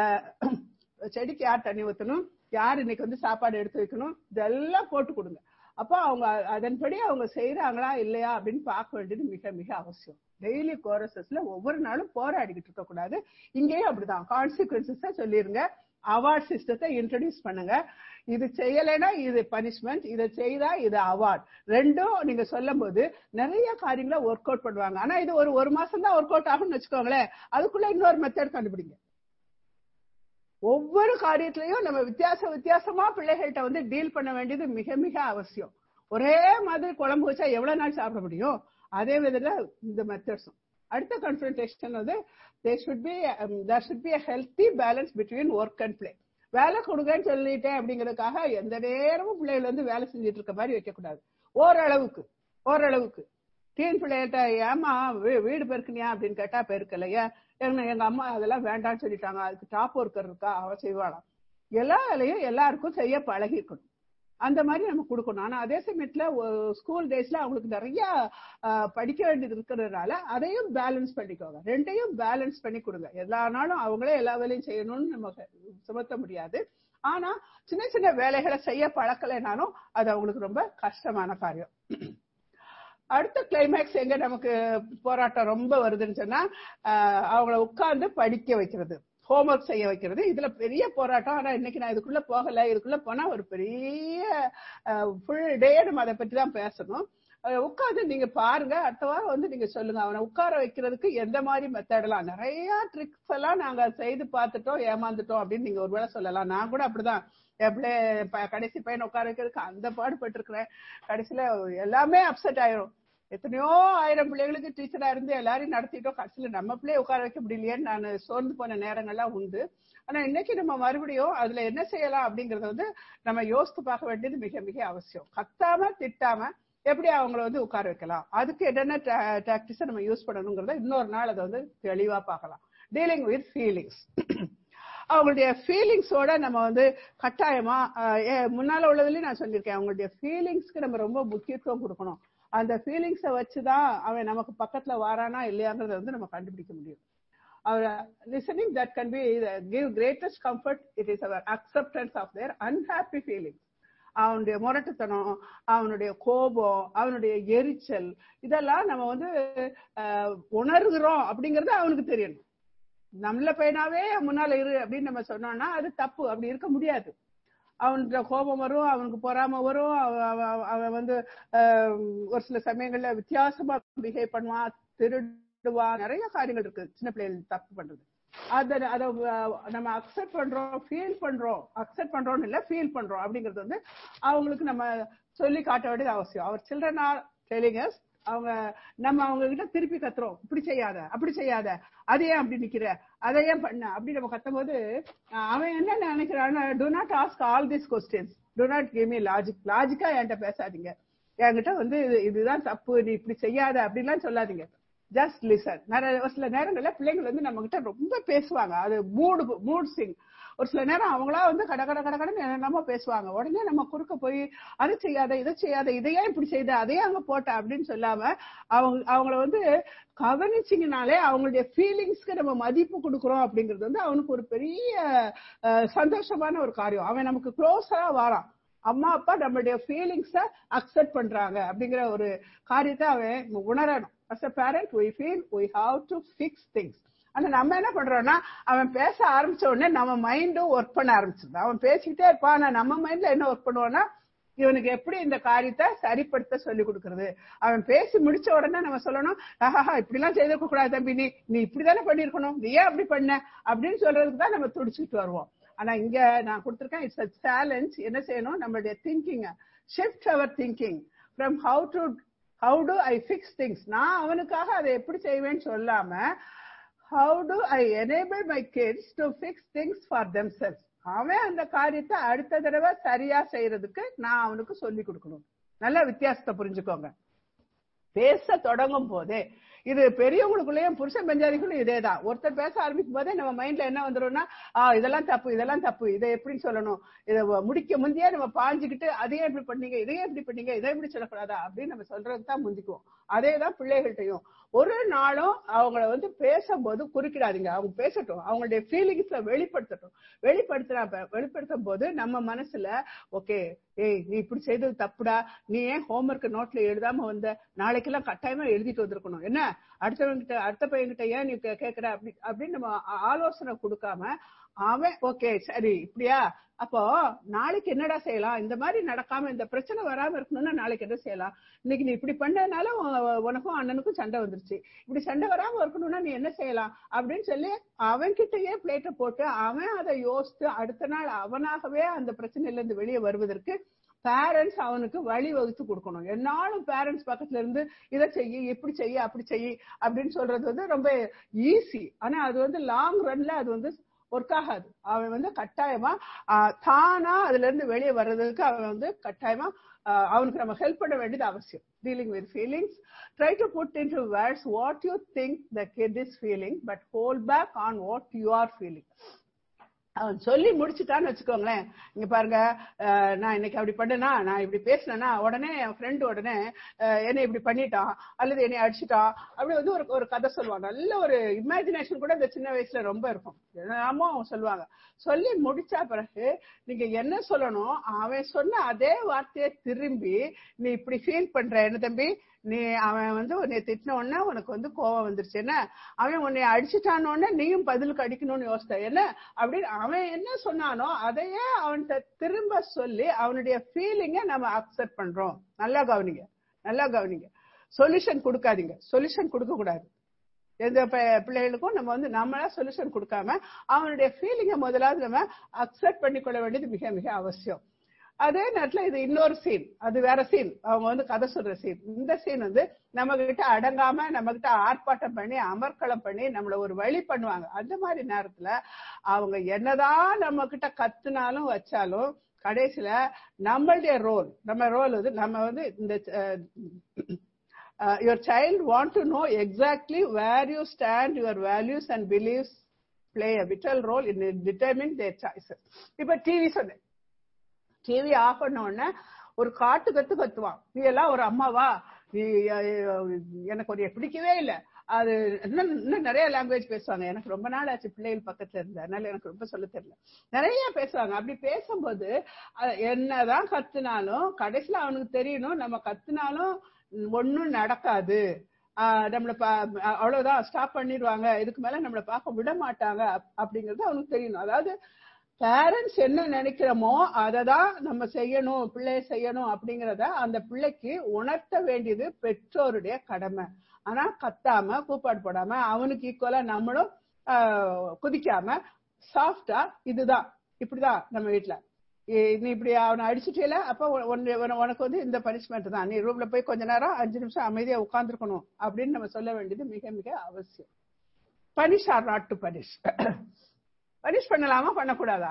செடிக்கு யார் தண்ணி ஊத்தணும் யார் இன்னைக்கு வந்து சாப்பாடு எடுத்து வைக்கணும் இதெல்லாம் போட்டு கொடுங்க அப்போ அவங்க அதன்படி அவங்க செய்யறாங்களா இல்லையா அப்படின்னு பார்க்க வேண்டியது மிக மிக அவசியம் டெய்லி கோரசஸ்ல ஒவ்வொரு நாளும் போராடிக்கிட்டு இருக்க கூடாது இங்கேயும் அப்படிதான் கான்சிக்வன்சஸ் சொல்லிருங்க அவார்ட் சிஸ்டத்தை இன்ட்ரடியூஸ் பண்ணுங்க இது செய்யலைன்னா இது பனிஷ்மெண்ட் இதை செய்தா இது அவார்ட் ரெண்டும் நீங்க சொல்லும் போது நிறைய காரியங்களை ஒர்க் அவுட் பண்ணுவாங்க ஆனா இது ஒரு ஒரு மாசம் தான் ஒர்க் அவுட் ஆகும்னு வச்சுக்கோங்களேன் அதுக்குள்ள இன்னொரு மெத்தட் கண்டுபிடிங்க ஒவ்வொரு காரியத்திலையும் நம்ம வித்தியாச வித்தியாசமா பிள்ளைகள்கிட்ட வந்து டீல் பண்ண வேண்டியது மிக மிக அவசியம் ஒரே மாதிரி குழம்பு வச்சா எவ்வளவு நாள் சாப்பிட முடியும் அதே விதத்துல இந்த மெத்தட்ஸும் அடுத்த கன்ஃபரன்டேஷன் வந்து they should be there should be healthy balance between work and play வேலை கொடுங்கன்னு சொல்லிட்டேன் அப்படிங்கறதுக்காக எந்த நேரமும் பிள்ளைகள் வந்து வேலை செஞ்சுட்டு இருக்க மாதிரி வைக்கக்கூடாது ஓரளவுக்கு ஓரளவுக்கு டீன் பிள்ளைகிட்ட ஏமா வீடு பெருக்குனியா அப்படின்னு கேட்டா பெருக்கலையா எங்க எங்க அம்மா அதெல்லாம் வேண்டாம்னு சொல்லிட்டாங்க அதுக்கு டாப் ஒர்க்கர் இருக்கா அவ செய்வாளாம் எல்லா வேலையும் எல்லாருக்கும் செய்ய பழகி இருக்கணும் அந்த மாதிரி நம்ம கொடுக்கணும் ஆனா அதே சமயத்துல ஸ்கூல் டேஸ்ல அவங்களுக்கு நிறைய படிக்க வேண்டியது இருக்கிறதுனால அதையும் பேலன்ஸ் பண்ணிக்கோங்க ரெண்டையும் பேலன்ஸ் பண்ணி கொடுங்க எல்லா நாளும் அவங்களே எல்லா வேலையும் செய்யணும்னு நம்ம சுமத்த முடியாது ஆனா சின்ன சின்ன வேலைகளை செய்ய பழக்கலைனாலும் அது அவங்களுக்கு ரொம்ப கஷ்டமான காரியம் அடுத்த கிளைமேக்ஸ் எங்க நமக்கு போராட்டம் ரொம்ப வருதுன்னு சொன்னா அவங்கள உட்கார்ந்து படிக்க வைக்கிறது ஹோம்ஒர்க் செய்ய வைக்கிறது இதுல பெரிய போராட்டம் ஆனா இன்னைக்கு நான் இதுக்குள்ள போகல இதுக்குள்ள போனா ஒரு பெரிய ஃபுல் டே நம்ம அதை பத்தி தான் பேசணும் உட்காந்து நீங்க பாருங்க அடுத்த வாரம் வந்து நீங்க சொல்லுங்க அவனை உட்கார வைக்கிறதுக்கு எந்த மாதிரி மெத்தடெல்லாம் நிறைய ட்ரிக்ஸ் எல்லாம் நாங்க செய்து பார்த்துட்டோம் ஏமாந்துட்டோம் அப்படின்னு நீங்க ஒருவேளை சொல்லலாம் நான் கூட அப்படிதான் எப்படி கடைசி பையன் உட்கார வைக்கிறதுக்கு அந்த பாடுபட்டு இருக்கிறேன் கடைசியில எல்லாமே அப்செட் ஆயிரும் எத்தனையோ ஆயிரம் பிள்ளைகளுக்கு டீச்சரா இருந்து எல்லாரையும் நடத்திட்டோம் கடைசியில நம்ம பிள்ளைய உட்கார வைக்க முடியலையேன்னு நான் சோர்ந்து போன நேரங்கள்லாம் உண்டு ஆனா இன்னைக்கு நம்ம மறுபடியும் அதுல என்ன செய்யலாம் அப்படிங்கறத வந்து நம்ம யோசித்து பார்க்க வேண்டியது மிக மிக அவசியம் கத்தாம திட்டாம எப்படி அவங்கள வந்து உட்கார வைக்கலாம் அதுக்கு என்னென்ன டாக்டிஸை நம்ம யூஸ் பண்ணணுங்கிறத இன்னொரு நாள் அதை வந்து தெளிவா பார்க்கலாம் டீலிங் வித் ஃபீலிங்ஸ் அவங்களுடைய ஃபீலிங்ஸோட நம்ம வந்து கட்டாயமா முன்னால உள்ளதுலயும் நான் சொல்லியிருக்கேன் அவங்களுடைய ஃபீலிங்ஸ்க்கு நம்ம ரொம்ப முக்கியத்துவம் கொடுக்கணும் அந்த ஃபீலிங்ஸை வச்சுதான் அவன் நமக்கு பக்கத்துல வாரானா இல்லையாங்கிறத வந்து நம்ம கண்டுபிடிக்க முடியும் our listening that can be give greatest comfort it is our acceptance of their unhappy feelings அவனுடைய முரட்டுத்தனம் அவனுடைய கோபம் அவனுடைய எரிச்சல் இதெல்லாம் நம்ம வந்து உணர்கிறோம் அப்படிங்கறது அவனுக்கு தெரியணும் நம்மள பையனாவே முன்னால இரு அப்படின்னு நம்ம சொன்னோம்னா அது தப்பு அப்படி இருக்க முடியாது அவனுக்கு கோபம் வரும் அவனுக்கு பொறாம வரும் அவன் வந்து ஒரு சில சமயங்கள்ல வித்தியாசமா பிஹேவ் பண்ணுவான் திருடுவான் நிறைய காரியங்கள் இருக்கு சின்ன பிள்ளைகள் தப்பு பண்றது அத அத நம்ம அக்செப்ட் பண்றோம் ஃபீல் பண்றோம் அக்செப்ட் பண்றோம்னு இல்ல ஃபீல் பண்றோம் அப்படிங்கறது வந்து அவங்களுக்கு நம்ம சொல்லி காட்ட வேண்டியது அவசியம் அவர் சில்ட்ரன் ஆர் டெலிங் அவங்க நம்ம அவங்க கிட்ட திருப்பி கத்துறோம் இப்படி செய்யாத அப்படி செய்யாத அது ஏன் அப்படி நிக்கிற அதை ஏன் பண்ண அப்படி நம்ம கத்தும் போது அவன் என்ன நினைக்கிறான்னா do not ask all this questions do not give me logic லாஜிக்கா என்கிட்ட பேசாதீங்க என்கிட்ட வந்து இதுதான் தப்பு நீ இப்படி செய்யாத அப்படிலாம் சொல்லாதீங்க ஜஸ்ட் லிசன் நிறைய ஒரு சில நேரங்கள்ல பிள்ளைங்கள் வந்து நம்ம கிட்ட ரொம்ப பேசுவாங்க அது மூடு மூட் சிங் ஒரு சில நேரம் அவங்களா வந்து கட கட கட கடன்னு என்னென்னமோ பேசுவாங்க உடனே நம்ம குறுக்க போய் அது செய்யாத இதை செய்யாத இதையே இப்படி செய்த அதையே அங்க போட்ட அப்படின்னு சொல்லாம அவங்க அவங்கள வந்து கவனிச்சிங்கனாலே அவங்களுடைய ஃபீலிங்ஸ்க்கு நம்ம மதிப்பு கொடுக்குறோம் அப்படிங்கிறது வந்து அவனுக்கு ஒரு பெரிய சந்தோஷமான ஒரு காரியம் அவன் நமக்கு க்ளோஸா வாரான் அம்மா அப்பா நம்மளுடைய ஃபீலிங்ஸ அக்செப்ட் பண்றாங்க அப்படிங்கிற ஒரு காரியத்தை அவன் உணரணும் as a parent we feel we have to fix things ஆனா நம்ம என்ன பண்றோம்னா அவன் பேச ஆரம்பிச்ச உடனே நம்ம மைண்டும் ஒர்க் பண்ண ஆரம்பிச்சிருந்தான் அவன் பேசிக்கிட்டே இருப்பான் ஆனா நம்ம மைண்ட்ல என்ன ஒர்க் பண்ணுவோம்னா இவனுக்கு எப்படி இந்த காரியத்தை சரிப்படுத்த சொல்லி கொடுக்கறது அவன் பேசி முடிச்ச உடனே நம்ம சொல்லணும் ஆஹா இப்படி எல்லாம் செய்திருக்க கூடாது தம்பி நீ நீ இப்படிதானே பண்ணிருக்கணும் நீ ஏன் அப்படி பண்ண அப்படின்னு சொல்றதுக்கு தான் நம்ம துடிச்சுட்டு வருவோம் ஆனா இங்க நான் கொடுத்துருக்கேன் இட்ஸ் அ சேலஞ்ச் என்ன செய்யணும் நம்மளுடைய thinking shift our thinking from how to how to I fix things நான் அவனுக்காக அதை எப்படி செய்வேன்னு சொல்லாம how to I enable my kids to fix things for themselves அவன் அந்த காரியத்தை அடுத்த தடவை சரியா செய்யறதுக்கு நான் அவனுக்கு சொல்லி கொடுக்கணும் நல்ல வித்தியாசத்தை புரிஞ்சுக்கோங்க பேச தொடங்கும் போதே இது பெரியவங்களுக்குள்ளேயும் புருஷன் பஞ்சாதிக்குள்ளயும் இதே தான் ஒருத்தர் பேச ஆரம்பிக்கும் போதே நம்ம மைண்ட்ல என்ன வந்துரும்னா ஆ இதெல்லாம் தப்பு இதெல்லாம் தப்பு இதை எப்படி சொல்லணும் இதை முடிக்க முந்தையே நம்ம பாஞ்சுக்கிட்டு அதையே எப்படி பண்ணீங்க இதையே எப்படி பண்ணீங்க இதை எப்படி சொல்லக்கூடாதா அப்படின்னு நம்ம சொல்றதுக்கு தான் முந்திக்குவோம் அதே தான் பிள்ளைகள்கிட்டையும் ஒரு நாளும் அவங்கள வந்து பேசும்போது குறுக்கிடாதீங்க அவங்க பேசட்டும் அவங்களுடைய ஃபீலிங்ஸ வெளிப்படுத்தட்டும் வெளிப்படுத்துறா வெளிப்படுத்தும் போது நம்ம மனசுல ஓகே ஏய் நீ இப்படி செய்தது தப்புடா நீ ஏன் ஹோம்ஒர்க் நோட்ல எழுதாம வந்த நாளைக்கெல்லாம் கட்டாயமா எழுதிட்டு வந்திருக்கணும் என்ன அடுத்தவங்கிட்ட அடுத்த பையன்கிட்ட ஏன் நீ கேக்குற அப்படி அப்படின்னு நம்ம ஆலோசனை கொடுக்காம அவன் ஓகே சரி இப்படியா அப்போ நாளைக்கு என்னடா செய்யலாம் இந்த மாதிரி நடக்காம இந்த பிரச்சனை வராம இருக்கணும்னா நாளைக்கு என்ன செய்யலாம் இன்னைக்கு நீ இப்படி பண்ணதுனால உனக்கும் அண்ணனுக்கும் சண்டை வந்துருச்சு இப்படி சண்டை வராம இருக்கணும்னா நீ என்ன செய்யலாம் அப்படின்னு சொல்லி அவன் கிட்டயே பிளேட்டை போட்டு அவன் அதை யோசித்து அடுத்த நாள் அவனாகவே அந்த பிரச்சனையில இருந்து வெளியே வருவதற்கு பேரண்ட்ஸ் அவனுக்கு வழி வகுத்து கொடுக்கணும் என்னாலும் பேரண்ட்ஸ் பக்கத்துல இருந்து இதை செய்ய இப்படி செய்ய அப்படி செய்ய அப்படின்னு சொல்றது வந்து ரொம்ப ஈஸி ஆனா அது வந்து லாங் ரன்ல அது வந்து ஒர்க் ஆகாது அவன் வந்து கட்டாயமா தானா அதுல இருந்து வெளியே வர்றதுக்கு அவன் வந்து கட்டாயமா அவனுக்கு நம்ம ஹெல்ப் பண்ண வேண்டியது அவசியம் dealing with feelings try to put into words what you think the kid is feeling but hold back on what you are feeling அவன் சொல்லி முடிச்சுட்டான்னு வச்சுக்கோங்களேன் இங்க பாருங்க நான் இன்னைக்கு அப்படி பண்ணனா நான் இப்படி பேசினேன்னா உடனே என் ஃப்ரெண்டு உடனே என்னை இப்படி பண்ணிட்டான் அல்லது என்னை அடிச்சுட்டான் அப்படி வந்து ஒரு ஒரு கதை சொல்லுவான் நல்ல ஒரு இமேஜினேஷன் கூட இந்த சின்ன வயசுல ரொம்ப இருக்கும் என்னமோ சொல்லுவாங்க சொல்லி முடிச்சா பிறகு நீங்க என்ன சொல்லணும் அவன் சொன்ன அதே வார்த்தையை திரும்பி நீ இப்படி ஃபீல் பண்ற என்ன தம்பி நீ அவன் வந்து உன்னை திட்டின உடனே உனக்கு வந்து கோவம் வந்துருச்சு என்ன அவன் உன்னை அடிச்சுட்டான உடனே நீயும் பதிலுக்கு அடிக்கணும்னு யோசித்த என்ன அப்படின்னு அவன் என்ன சொன்னானோ அதையே அவன்கிட்ட திரும்ப சொல்லி அவனுடைய ஃபீலிங்க நம்ம அக்செப்ட் பண்றோம் நல்லா கவனிங்க நல்லா கவனிங்க சொல்யூஷன் கொடுக்காதீங்க சொல்யூஷன் கொடுக்க கூடாது எந்த பிள்ளைகளுக்கும் நம்ம வந்து நம்மளா சொல்யூஷன் கொடுக்காம அவனுடைய ஃபீலிங்கை முதலாவது நம்ம அக்செப்ட் பண்ணிக்கொள்ள வேண்டியது மிக மிக அவசியம் அதே நேரத்துல இது இன்னொரு சீன் அது வேற சீன் அவங்க வந்து கதை சொல்ற சீன் இந்த சீன் வந்து நம்ம கிட்ட அடங்காம நம்ம கிட்ட ஆர்ப்பாட்டம் பண்ணி அமர்க்களம் பண்ணி நம்மள ஒரு வழி பண்ணுவாங்க அந்த மாதிரி நேரத்துல அவங்க என்னதான் நம்ம கிட்ட கத்துனாலும் வச்சாலும் கடைசியில நம்மளுடைய ரோல் நம்ம ரோல் வந்து நம்ம வந்து இந்த your child want to know exactly where you stand your values and believes play a vital role in determine their choices இப்ப டிவி சொன்னேன் டிவி ஆஃப் பண்ண உடனே ஒரு காட்டு கத்து கத்துவான் நீ எல்லாம் ஒரு அம்மாவா நீ எனக்கு ஒரு பிடிக்கவே இல்லை அது இன்னும் இன்னும் நிறைய லாங்குவேஜ் பேசுவாங்க எனக்கு ரொம்ப நாள் ஆச்சு பிள்ளைகள் பக்கத்துல இருந்த அதனால எனக்கு ரொம்ப சொல்ல தெரியல நிறைய பேசுவாங்க அப்படி பேசும்போது என்னதான் கத்துனாலும் கடைசியில அவனுக்கு தெரியணும் நம்ம கத்துனாலும் ஒன்னும் நடக்காது நம்மள அவ்வளவுதான் ஸ்டாப் பண்ணிடுவாங்க இதுக்கு மேல நம்மள பார்க்க விட மாட்டாங்க அப்படிங்கறது அவனுக்கு தெரியணும் அதாவது பேரண்ட்ஸ் என்ன நினைக்கிறோமோ அதை தான் நம்ம செய்யணும் பிள்ளைய செய்யணும் அப்படிங்கறத அந்த பிள்ளைக்கு உணர்த்த வேண்டியது பெற்றோருடைய கடமை ஆனா கத்தாம கூப்பாடு போடாம அவனுக்கு ஈக்குவலா நம்மளும் குதிக்காம சாஃப்டா இதுதான் இப்படிதான் நம்ம வீட்டுல நீ இப்படி அவனை அடிச்சுட்டேல அப்ப உனக்கு வந்து இந்த பனிஷ்மெண்ட் தான் நீ ரூம்ல போய் கொஞ்ச நேரம் அஞ்சு நிமிஷம் அமைதியா உட்காந்துருக்கணும் அப்படின்னு நம்ம சொல்ல வேண்டியது மிக மிக அவசியம் punish or not to punish punish பண்ணலாமா பண்ணக்கூடாதா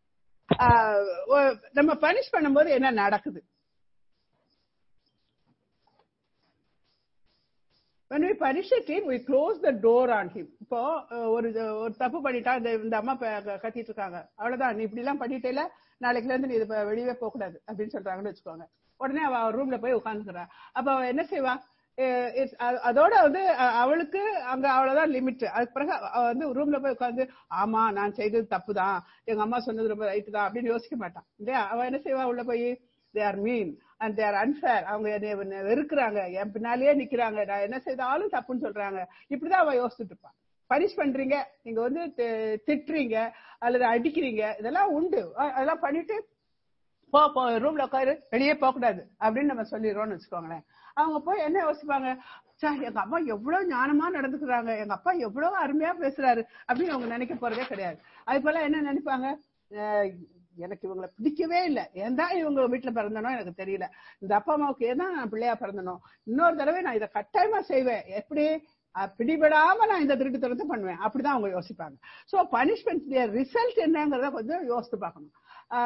நம்ம பனிஷ் பண்ணும்போது என்ன நடக்குது when we punish a kid we close the door on him இப்போ ஒரு ஒரு தப்பு பண்ணிட்டா இந்த இந்த அம்மா கத்திட்டு இருக்காங்க அவ்வளவுதான் நீ இப்படி எல்லாம் பண்ணிட்டேல நாளைக்குல இருந்து நீ இது வெளியே போக கூடாது அப்படின்னு சொல்றாங்கன்னு வச்சுக்கோங்க உடனே அவ ரூம்ல போய் உட்காந்துக்கிறா அப்ப அவ என்ன செய்வா அதோட வந்து அவளுக்கு அங்க அவ்வளவுதான் லிமிட் அதுக்கு பிறகு வந்து ரூம்ல போய் உட்காந்து ஆமா நான் செய்தது தப்பு தான் எங்க அம்மா சொன்னது ரொம்ப ரைட்டு தான் அப்படின்னு யோசிக்க மாட்டான் இல்லையா அவ என்ன செய்வா உள்ள போய் they are mean and they're unfair அவங்க என்னை வெறுக்கிறாங்க என் பின்னாலேயே நிக்கிறாங்க நான் என்ன செய்தாலும் தப்புன்னு சொல்றாங்க இப்படிதான் அவ யோசிச்சுட்டு இருப்பான் பனிஷ் பண்றீங்க நீங்க வந்து திட்டுறீங்க அல்லது அடிக்கிறீங்க இதெல்லாம் உண்டு அதெல்லாம் பண்ணிட்டு போ போ ரூம்ல உட்காரு வெளியே போக கூடாது அப்படின்னு நம்ம சொல்லிடுறோம்னு வச்சுக்கோங்களேன் அவங்க போய் என்ன யோசிப்பாங்க எங்க அம்மா எவ்வளவு ஞானமா நடந்துக்கிறாங்க எங்க அப்பா எவ்வளவு அருமையா பேசுறாரு அப்படின்னு அவங்க நினைக்க போறதே கிடையாது அது போல என்ன நினைப்பாங்க எனக்கு இவங்களை பிடிக்கவே இல்லை ஏன் தான் இவங்க வீட்டுல பிறந்தனோ எனக்கு தெரியல இந்த அப்பா அம்மாவுக்கு ஏன் தான் நான் பிள்ளையா பிறந்தனும் இன்னொரு தடவை நான் இதை கட்டாயமா செய்வேன் எப்படி பிடிபடாம நான் இந்த திருட்டுத்தனத்தை பண்ணுவேன் அப்படிதான் அவங்க யோசிப்பாங்க சோ பனிஷ்மெண்ட் ரிசல்ட் என்னங்கிறத கொஞ்சம் யோசித்து பார்க்கணும்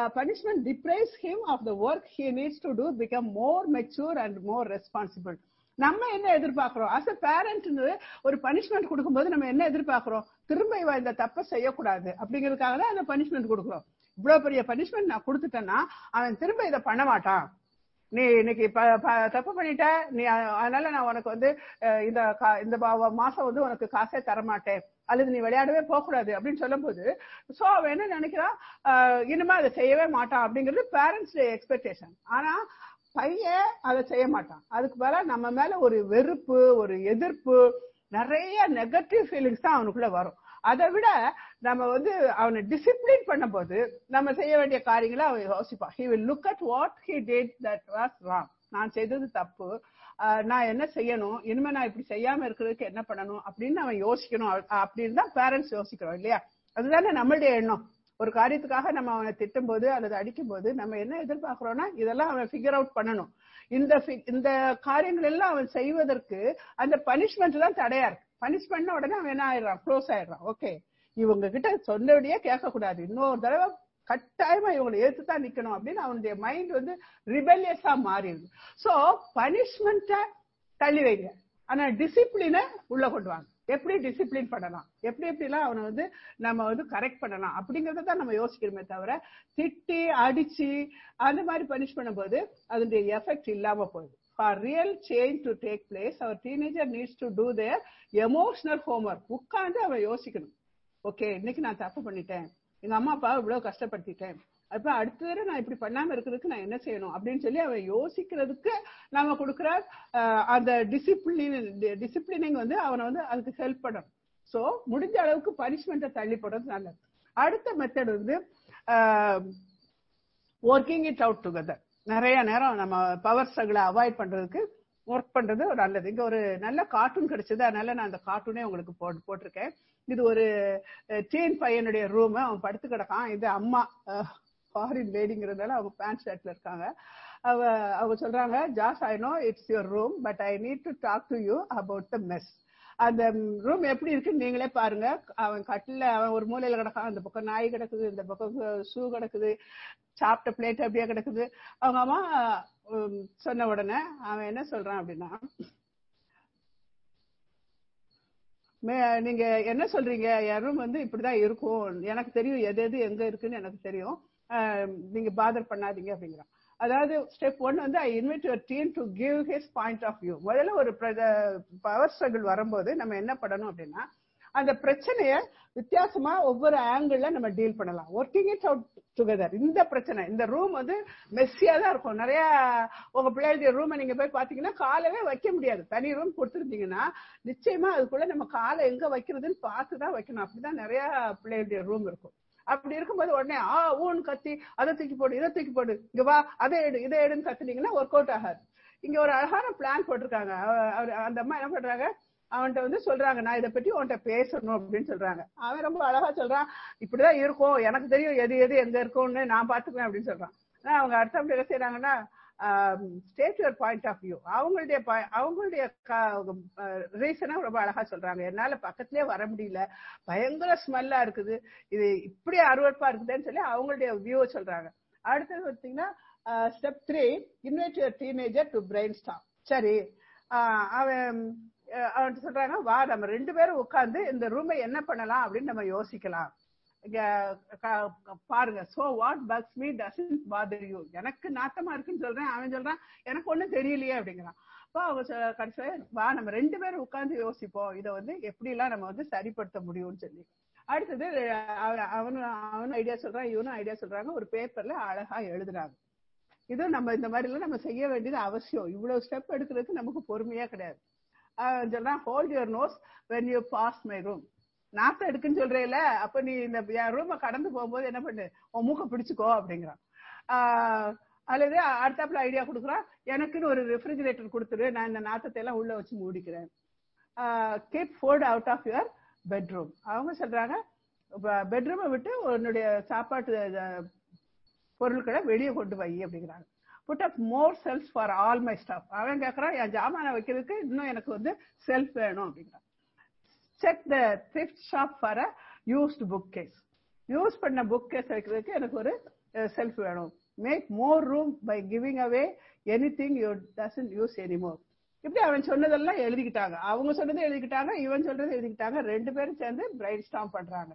punishment deprives him of the work he needs to do become more mature and more responsible நம்ம என்ன எதிர்பார்க்கிறோம் அஸ் அ பேரண்ட் ஒரு பனிஷ்மெண்ட் கொடுக்கும்போது நம்ம என்ன எதிர்பார்க்கிறோம் திரும்ப இவ இந்த தப்பை செய்யக்கூடாது அப்படிங்கிறதுக்காக தான் அந்த பனிஷ்மெண்ட் கொடுக்குறோம் இவ்வளவு பெரிய பனிஷ்மெண்ட் நான் கொடுத்துட்டேன்னா அவன் திரும்ப இதை பண்ண மாட்டான் நீ இன்னைக்கு ப- ப- தப்பு பண்ணிட்ட நீ அ- அதனால நான் உனக்கு வந்து அஹ், இந்த கா- இந்த பா- மாசம் வந்து உனக்கு காசே தர மாட்டேன் அல்லது நீ விளையாடவே போக கூடாது அப்படின்னு சொல்லும்போது சோ அவன் என்ன நினைக்கிறான் அஹ், இனிமே அதை செய்யவே மாட்டான் அப்படிங்கிறது பேரண்ட்ஸ் எக்ஸ்பெக்டேஷன் ஆனா பையன் அதை செய்ய மாட்டான் அதுக்கு மேல நம்ம மேல ஒரு வெறுப்பு ஒரு எதிர்ப்பு நிறைய நெகட்டிவ் ஃபீலிங்ஸ் தான் அவனுக்குள்ள வரும் அதை விட நம்ம வந்து அவனை டிசிப்ளின் பண்ணும்போது நம்ம செய்ய வேண்டிய காரியங்களை அவன் யோசிப்பான் he will look at what he did that was wrong நான் செய்தது தப்பு ஆஹ் நான் என்ன செய்யணும் இனிமே நான் இப்படி செய்யாம இருக்கிறதுக்கு என்ன பண்ணணும் அப்படின்னு அவன் யோசிக்கணும் அ- அப்படின்னு தான் பேரண்ட்ஸ் யோசிக்கிறோம் இல்லையா அதுதானே நம்மளுடைய எண்ணம் ஒரு காரியத்துக்காக நம்ம அவனை திட்டும் போது அல்லது அடிக்கும் போது நம்ம என்ன எதிர்பார்க்கிறோம்னா இதெல்லாம் அவன் ஃபிகர் அவுட் பண்ணணும் இந்த fi- இந்த காரியங்கள் எல்லாம் அவன் செய்வதற்கு அந்த பனிஷ்மெண்ட் தான் தடையா இருக்கு பனிஷ் பண்ண உடனே அவன் என்ன ஆயிடுறான் க்ளோஸ் ஆயிடுறான் ஓகே இவங்க கிட்ட சொன்னபடியே கேட்க கூடாது இன்னொரு தடவை கட்டாயமா இவங்களை ஏத்து தான் நிக்கணும் அப்படின்னு அவனுடைய மைண்ட் வந்து ரிபெலியஸா மாறிடுது சோ பனிஷ்மெண்ட்டை தள்ளி வைங்க ஆனா டிசிப்ளினை உள்ள கொண்டு வாங்க எப்படி டிசிப்ளின் பண்ணலாம் எப்படி எப்படிலாம் அவனை வந்து நம்ம வந்து கரெக்ட் பண்ணலாம் அப்படிங்கறத தான் நம்ம யோசிக்கிறோமே தவிர திட்டி அடிச்சு அந்த மாதிரி பனிஷ் பண்ணும்போது அதனுடைய எஃபெக்ட் இல்லாம போகுது for real change to take place our teenager needs to do their emotional homework உட்கார்ந்து அவன் யோசிக்கணும் ஓகே இன்னைக்கு நான் தப்பு பண்ணிட்டேன் எங்க அம்மா அப்பா இவ்வளவு கஷ்டப்படுத்திட்டேன் அப்ப அடுத்த தடவை நான் இப்படி பண்ணாம இருக்கிறதுக்கு நான் என்ன செய்யணும் அப்படின்னு சொல்லி அவன் யோசிக்கிறதுக்கு நாம கொடுக்குற அஹ், அந்த டிசிப்ளின் டிசிப்ளினிங் வந்து அவனை வந்து அதுக்கு ஹெல்ப் பண்ணணும் சோ முடிஞ்ச அளவுக்கு பனிஷ்மெண்ட்டை தள்ளி போடுறது நல்லது அடுத்த மெத்தட் வந்து ஒர்க்கிங் இட் அவுட் டுகெதர் நிறைய நேரம் நம்ம பவர் ஸ்ட்ரகிளை அவாய்ட் பண்றதுக்கு ஒர்க் பண்றது ஒரு நல்லது இங்க ஒரு நல்ல கார்ட்டூன் கிடைச்சது அதனால நான் அந்த கார்ட்டூனே உங்களுக்கு போட்டு போட்டிருக்கேன் இது ஒரு டீன் பையனுடைய ரூம் அவன் படுத்து கிடக்கான் இது அம்மா ஃபாரின் லேடிங்கிறதால அவங்க பேண்ட் ஷர்ட்ல இருக்காங்க அவ அவங்க சொல்றாங்க just I know it's your room but I need to talk to you about the mess அந்த ரூம் எப்படி இருக்குன்னு நீங்களே பாருங்க அவன் கட்டில அவன் ஒரு மூலையில கிடக்கான் அந்த பக்கம் நாய் கிடக்குது இந்த பக்கம் ஷூ கிடக்குது சாப்பிட்ட பிளேட் அப்படியே கிடக்குது அவங்க அம்மா உம், சொன்ன உடனே அவன் என்ன சொல்றான் அப்படின்னா மே- நீங்க என்ன சொல்றீங்க என் ரூம் வந்து இப்படிதான் இருக்கும் எனக்கு தெரியும் எது எது எங்க இருக்குன்னு எனக்கு தெரியும் அஹ், நீங்க பாதர் பண்ணாதீங்க அப்படிங்கிறான் அதாவது ஸ்டெப் ஒன் வந்து I invite your team to give his point of view முதல்ல ஒரு பவர் ஸ்ட்ரகிள் வரும்போது நம்ம என்ன பண்ணணும் அப்படின்னா அந்த பிரச்சனைய வித்தியாசமா ஒவ்வொரு ஆங்கிள் நம்ம டீல் பண்ணலாம் ஒர்க்கிங் இட் அவுட் டுகெதர் இந்த பிரச்சனை இந்த ரூம் வந்து மெஸ்ஸியா தான் இருக்கும் நிறைய உங்க பிள்ளைகளுடைய ரூமை நீங்க போய் பாத்தீங்கன்னா காலவே வைக்க முடியாது தனி ரூம் கொடுத்துருந்தீங்கன்னா நிச்சயமா அதுக்குள்ள நம்ம காலை எங்க வைக்கிறதுன்னு பார்த்து தான் வைக்கணும் அப்படிதான் நிறைய பிள்ளைகளுடைய ரூம் இருக்கும் அப்படி இருக்கும்போது உடனே ஆ ஊன் கத்தி அதை தூக்கி போடு இதை தூக்கி போடு இங்க வா அதை எடு இதை எடுன்னு கத்துனீங்கன்னா ஒர்க் அவுட் ஆகாது இங்க ஒரு அழகான பிளான் போட்டிருக்காங்க அவ- அவரு- அந்த அம்மா என்ன பண்றாங்க அவன்கிட்ட வந்து சொல்றாங்க நான் இதை பத்தி உன்கிட்ட பேசணும் அப்படின்னு சொல்றாங்க அவன் ரொம்ப அழகா சொல்றான் இப்படிதான் இருக்கும் எனக்கு தெரியும் எது எது எங்க இருக்கும்னு நான் பாத்துக்குவேன் அப்படின்னு சொல்றான் ஆனா அவங்க அடுத்த அப்படி என்ன செய்யறாங்கன்னா state your point of view அவங்களுடைய ப- அவங்களுடைய ரீசனை ரொம்ப அழகா சொல்றாங்க என்னால பக்கத்துலயே வர முடியல பயங்கர ஸ்மெல்லா இருக்குது இது இப்படி அருவருப்பா இருக்குதுன்னு சொல்லி அவங்களுடைய வியூவை சொல்றாங்க அடுத்தது பார்த்தீங்கன்னா step three invite your teenager to brainstorm சரி ஆஹ் அவன் அஹ் அவன்கிட்ட சொல்றாங்க வா நம்ம ரெண்டு பேரும் உட்கார்ந்து இந்த ரூமை என்ன பண்ணலாம் அப்படின்னு நம்ம யோசிக்கலாம் இங்க க- க- பாருங்க so what bugs me doesn't bother you எனக்கு நாத்தமா இருக்குன்னு சொல்றேன் அவன் சொல்றான் எனக்கு ஒண்ணும் தெரியலையே அப்படிங்கிறான் அப்போ அவங்க சொ- கடைசியில வா நம்ம ரெண்டு பேரும் உட்கார்ந்து யோசிப்போம் இதை வந்து எப்படி எல்லாம் நம்ம வந்து சரிப்படுத்த முடியும்னு சொல்லி அடுத்தது அவ- அவனும் அவனும் ஐடியா சொல்றான் இவனும் ஐடியா சொல்றாங்க ஒரு பேப்பர்ல அழகா எழுதுறாங்க இது நம்ம இந்த மாதிரி எல்லாம் நம்ம செய்ய வேண்டியது அவசியம் இவ்வளவு ஸ்டெப் எடுக்கிறதுக்கு நமக்கு பொறுமையா கிடையாது அவன் சொல்றான் hold your nose when you pass my room நாத்தம் எடுக்குன்னு சொல்றேல அப்ப நீ இந்த என் ரூமை கடந்து போகும்போது என்ன பண்ணு உன் மூக்க பிடிச்சுக்கோ அப்படிங்கிறான் ஆஹ் அல்லது அடுத்தாப்புல ஐடியா கொடுக்குறான் எனக்குன்னு ஒரு ரெஃப்ரிஜிரேட்டர் கொடுத்துரு நான் இந்த நாத்தத்தை எல்லாம் உள்ள வச்சு மூடிக்கிறேன் keep food out of your bedroom அவங்க சொல்றாங்க பெட்ரூமை விட்டு உன்னுடைய சாப்பாட்டு அஹ், பொருட்களை வெளியே கொண்டு வை அப்படிங்கிறாங்க put up more shelf for all my stuff அவன் கேட்கறான் என் ஜாமான வைக்கிறதுக்கு இன்னும் எனக்கு வந்து செல்ஃப் வேணும் அப்படிங்கிறான் check the thrift shop for a used bookcase use பண்ண புக் கேஸ் வைக்கிறதுக்கு எனக்கு ஒரு செல்ஃப் வேணும் make more room by giving away anything you doesn't use anymore இப்படி அவன் சொன்னதெல்லாம் எழுதிக்கிட்டாங்க அவங்க சொன்னதை எழுதிக்கிட்டாங்க இவன் சொல்றது எழுதிக்கிட்டாங்க ரெண்டு பேரும் சேர்ந்து பிரைன் ஸ்டாம் பண்றாங்க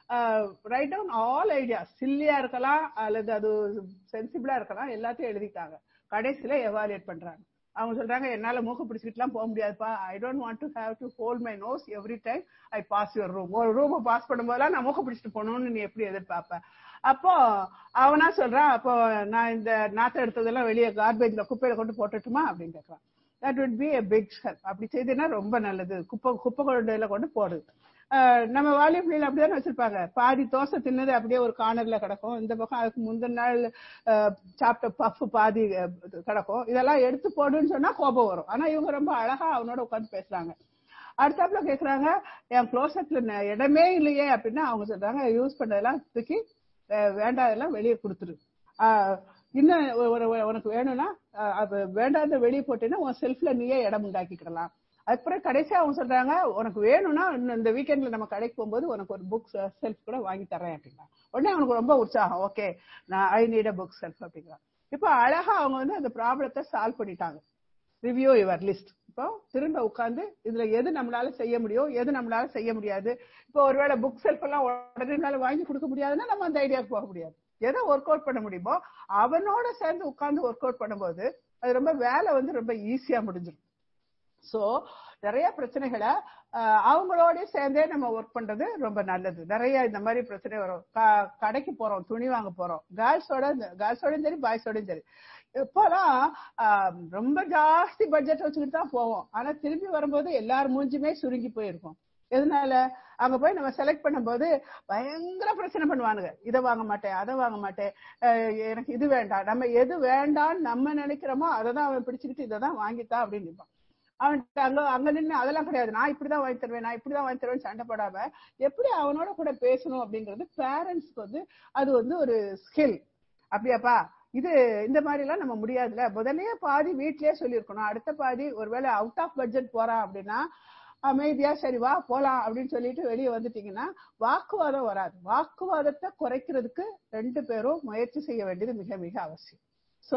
ரைட் டவுன் ஆல் ஐடியா சில்லியா இருக்கலாம் அல்லது அது சென்சிபிளா இருக்கலாம் எல்லாத்தையும் எழுதிட்டாங்க கடைசியில எவாலுவேட் பண்றாங்க அவங்க சொல்றாங்க என்னால மூக்க பிடிச்சிட்டுலாம் போக முடியாதுப்பா I don't want to have to hold my nose every time I pass your room ஒரு ரூம் பாஸ் பண்ணும்போதெல்லாம் நான் மூக்க பிடிச்சிட்டு போகணும்னு நீ எப்படி எதிர்பார்ப்ப அப்போ அவனா சொல்றான் அப்போ நான் இந்த நாத்த எடுத்ததெல்லாம் வெளியே கார்பேஜ்ல குப்பையில கொண்டு போட்டுட்டுமா அப்படின்னு கேட்கறான் that would be a big help அப்படி செய்தீங்கன்னா ரொம்ப நல்லது குப்பை குப்பை கொண்டையில கொண்டு போடு அஹ் நம்ம வாலிய பிள்ளைகள் அப்படிதானே வச்சிருப்பாங்க பாதி தோசை தின்னது அப்படியே ஒரு கார்னர்ல கிடக்கும் இந்த பக்கம் அதுக்கு முந்தின நாள் அஹ், சாப்பிட்ட பஃப் பாதி அஹ், கிடக்கும் இதெல்லாம் எடுத்து போடுன்னு சொன்னா கோபம் வரும் ஆனா இவங்க ரொம்ப அழகா அவனோட உட்கார்ந்து பேசுறாங்க அடுத்தாப்புல கேக்குறாங்க என் க்ளோசெட்ல இடமே இல்லையே அப்படின்னா அவங்க சொல்றாங்க யூஸ் பண்ணதெல்லாம் தூக்கி அஹ், வேண்டாதெல்லாம் வெளியே கொடுத்துரு ஆஹ், இன்னும் ஒரு- ஒரு- உனக்கு வேணும்னா அஹ், அது வேண்டாத வெளியே போட்டேன்னா உன் செல்ஃப்ல நீயே இடம் உண்டாக்கிக்கிடலாம் அதுக்கப்புறம் கடைசியா அவங்க சொல்றாங்க உனக்கு வேணும்னா இன்னும் இந்த வீக்கெண்ட்ல நம்ம கடைக்கு போகும்போது உனக்கு ஒரு புக் செல்ஃப் கூட வாங்கி தரேன் அப்படின்னா உடனே அவனுக்கு ரொம்ப உற்சாகம் ஓகே நான் I need a bookshelf அப்படிங்கிறான் இப்போ அழகா அவங்க வந்து அந்த ப்ராப்ளத்தை சால்வ் பண்ணிட்டாங்க ரிவ்யூ யுவர் லிஸ்ட் இப்போ திரும்ப உட்கார்ந்து இதுல எது நம்மளால செய்ய முடியும் எது நம்மளால செய்ய முடியாது இப்போ ஒருவேளை புக் செல்ஃப் எல்லாம் உடனே நம்மளால வாங்கி கொடுக்க முடியாதுன்னா நம்ம அந்த ஐடியாவுக்கு போக முடியாது எதை ஒர்க் அவுட் பண்ண முடியுமோ அவனோட சேர்ந்து உட்கார்ந்து ஒர்க் அவுட் பண்ணும்போது அது ரொம்ப வேலை வந்து ரொம்ப ஈஸியா முடிஞ்சிடும் சோ நிறைய பிரச்சனைகளை அஹ், அவங்களோட சேர்ந்தே நம்ம ஒர்க் பண்றது ரொம்ப நல்லது நிறைய இந்த மாதிரி பிரச்சனை வரும் க- கடைக்கு போறோம் துணி வாங்க போறோம் கேர்ள்ஸோட கேர்ள்ஸோடயும் சரி பாய்ஸோடயும் சரி இப்போலாம் ஆஹ், ரொம்ப ஜாஸ்தி பட்ஜெட் வச்சுக்கிட்டு தான் போவோம் ஆனா திரும்பி வரும்போது எல்லார் மூஞ்சுமே சுருங்கி போயிருக்கும் எதனால அங்க போய் நம்ம செலக்ட் பண்ணும்போது பயங்கர பிரச்சனை பண்ணுவானுங்க இதை வாங்க மாட்டேன் அதை வாங்க மாட்டேன் அஹ் எனக்கு இது வேண்டாம் நம்ம எது வேண்டாம்னு நம்ம நினைக்கிறோமோ அதை தான் அவன் பிடிச்சுக்கிட்டு இதை தான் வாங்கித்தா அப்படின்னு நிற்பான் அவன் அங்க அங்க நின்று அதெல்லாம் கிடையாது நான் இப்படிதான் வாங்கி தருவேன் நான் இப்படிதான் வாங்கி தருவேன் சண்டை போடாம எப்படி அவனோட கூட பேசணும் அப்படிங்கிறது பேரண்ட்ஸ்க்கு வந்து அது வந்து ஒரு ஸ்கில் அப்படியாப்பா இது இந்த மாதிரி எல்லாம் நம்ம முடியாதுல முதல்லயே பாதி வீட்லயே சொல்லியிருக்கணும் அடுத்த பாதி ஒருவேளை அவுட் ஆஃப் பட்ஜெட் போறான் அப்படின்னா அமைதியா சரி வா போலாம் அப்படின்னு சொல்லிட்டு வெளியே வந்துட்டீங்கன்னா வாக்குவாதம் வராது வாக்குவாதத்தை குறைக்கிறதுக்கு ரெண்டு பேரும் முயற்சி செய்ய வேண்டியது மிக மிக அவசியம் சோ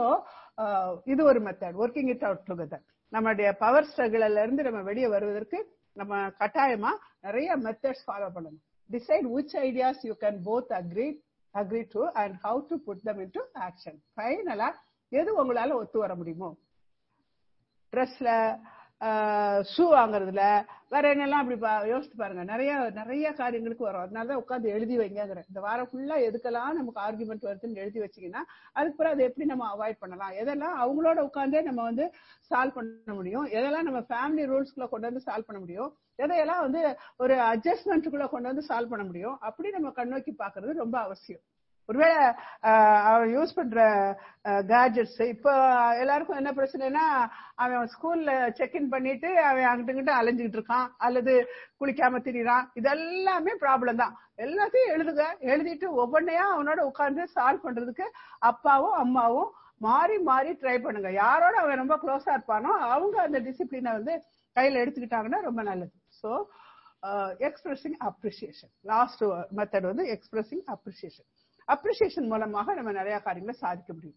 இது ஒரு method working it out together நம்மளுடைய பவர் ஸ்ட்ரகிள்ல இருந்து நம்ம வெளியே வருவதற்கு நம்ம கட்டாயமா நிறைய மெத்தட்ஸ் ஃபாலோ பண்ணணும் decide which ideas you can both agree agree to and how to put them into action ஃபைனலா எது உங்களால ஒத்து வர முடியுமோ ட்ரெஸ்ல ஷூ வாங்குறதுல வேற என்னெல்லாம் அப்படி பா- யோசிச்சு பாருங்க நிறைய நிறைய காரியங்களுக்கு வரும் அதனாலதான் உட்காந்து எழுதி வைங்கிறேன் இந்த வாரம் ஃபுல்லா எதுக்கெல்லாம் நமக்கு ஆர்குமெண்ட் வருதுன்னு எழுதி வச்சீங்கன்னா அதுக்கு பிறகு அதை எப்படி நம்ம அவாய்ட் பண்ணலாம் எதெல்லாம் அவங்களோட உட்காந்தே நம்ம வந்து சால்வ் பண்ண முடியும் எதெல்லாம் நம்ம ஃபேமிலி ரூல்ஸ்குள்ள கொண்டு வந்து சால்வ் பண்ண முடியும் எதையெல்லாம் வந்து ஒரு அட்ஜஸ்ட்மெண்ட்டுக்குள்ள கொண்டு வந்து சால்வ் பண்ண முடியும் அப்படி நம்ம கண்ணோக்கி பாக்குறது ரொம்ப அவசியம் ஒருவேளை ஆஹ், அவன் யூஸ் பண்ற கேஜெட்ஸ் இப்போ எல்லாருக்கும் என்ன பிரச்சனைனா அவன் ஸ்கூல்ல செக்இன் பண்ணிட்டு அவன் அங்கிட்டு அலைஞ்சுக்கிட்டு இருக்கான் அல்லது குளிக்காம திரிறான் இதெல்லாமே ப்ராப்ளம் தான் எல்லாத்தையும் எழுதுங்க எழுதிட்டு ஒவ்வொன்னையா அவனோட உட்கார்ந்து சால்வ் பண்றதுக்கு அப்பாவும் அம்மாவும் மாறி மாறி ட்ரை பண்ணுங்க யாரோட அவன் ரொம்ப க்ளோஸா இருப்பானோ அவங்க அந்த டிசிப்ளினை வந்து கையில எடுத்துக்கிட்டாங்கன்னா ரொம்ப நல்லது so expressing appreciation last method வந்து எக்ஸ்பிரஸிங் அப்ரிசியேஷன் அப்ரிசியேஷன் மூலமாக நம்ம நிறைய காரியங்களை சாதிக்க முடியும்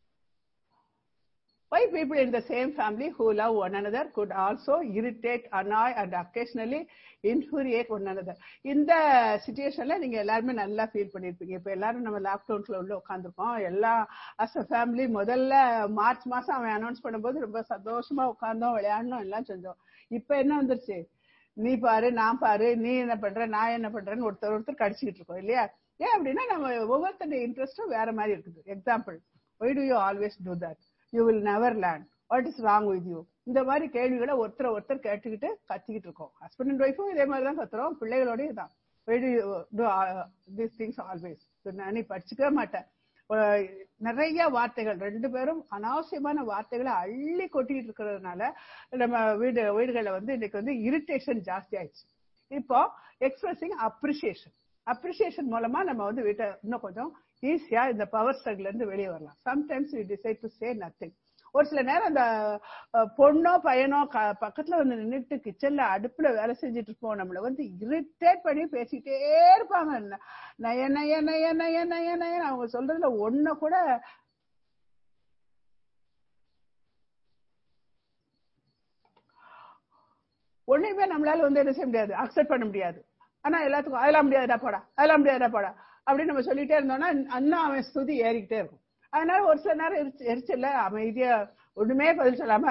Why people in the same family who love one another could also irritate, annoy and occasionally infuriate one another. இந்த சுச்சுவேஷன்ல நீங்க எல்லாருமே நல்லா ஃபீல் பண்ணிருப்பீங்க இப்ப எல்லாரும் நம்ம லாக்டவுன்ல உள்ள உட்காந்துருக்கோம் எல்லாம் அஸ் அ ஃபேமிலி முதல்ல மார்ச் மாசம் அவன் அனௌன்ஸ் பண்ணும்போது ரொம்ப சந்தோஷமா உட்கார்ந்தோம் விளையாடணும் எல்லாம் செஞ்சோம் இப்ப என்ன வந்துருச்சு நீ பாரு நான் பாரு நீ என்ன பண்ற நான் என்ன பண்றேன்னு ஒருத்தர் ஒருத்தர் கடிச்சுக்கிட்டு இருக்கோம் இல்லையா ஏன் அப்படின்னா நம்ம ஒவ்வொருத்தருடைய இன்ட்ரெஸ்டும் வேற மாதிரி இருக்குது example why do you always do that you will never learn what is wrong with you இந்த மாதிரி கேள்விகளை ஒருத்தர் ஒருத்தர் கேட்டுக்கிட்டு கத்திக்கிட்டு இருக்கோம் ஹஸ்பண்ட் அண்ட் ஒய்ஃபும் இதே மாதிரி தான் கத்துறோம் பிள்ளைகளோடய தான் why do do these things always நீ படிச்சுக்கவே மாட்டேன் அஹ் நிறைய வார்த்தைகள் ரெண்டு பேரும் அனாவசியமான வார்த்தைகளை அள்ளி கொட்டிட்டு இருக்கிறதுனால நம்ம வீடு வீடுகளில் வந்து இன்னைக்கு வந்து இரிட்டேஷன் ஜாஸ்தி ஆயிடுச்சு இப்போ எக்ஸ்பிரஸிங் அப்ரிசியேஷன் அப்ரிசியேஷன் மூலமா நம்ம வந்து வீட்டை இன்னும் கொஞ்சம் ஈஸியா இந்த பவர் ஸ்ட்ரகிள் இருந்து வெளியே வரலாம் sometimes we decide to say nothing ஒரு சில நேரம் அந்த அஹ், பொண்ணோ பையனோ க- பக்கத்துல வந்து நின்னுட்டு கிச்சன்ல அடுப்புல வேலை செஞ்சுட்டு இருப்போம் நம்மள வந்து இரிட்டேட் பண்ணி பேசிட்டே இருப்பாங்க ந- நய நய நய நய நய நய அவங்க சொல்றதுல ஒண்ணு கூட ஒண்ணுமே நம்மளால வந்து என்ன செய்ய முடியாது அக்செப்ட் பண்ண முடியாது ஆனா எல்லாத்துக்கும் அதெல்லாம் முடியாதுடா போடா அதெல்லாம் முடியாதுடா போடா அப்படின்னு நம்ம சொல்லிட்டே இருந்தோம்னா அண்ணா அவன் ஸ்துதி ஏறிக்கிட்டே இருக்கும் அதனால ஒரு சில நேரம் எரிச்சு- எரிச்சல்ல அமைதியா ஒண்ணுமே பதில் சொல்லாம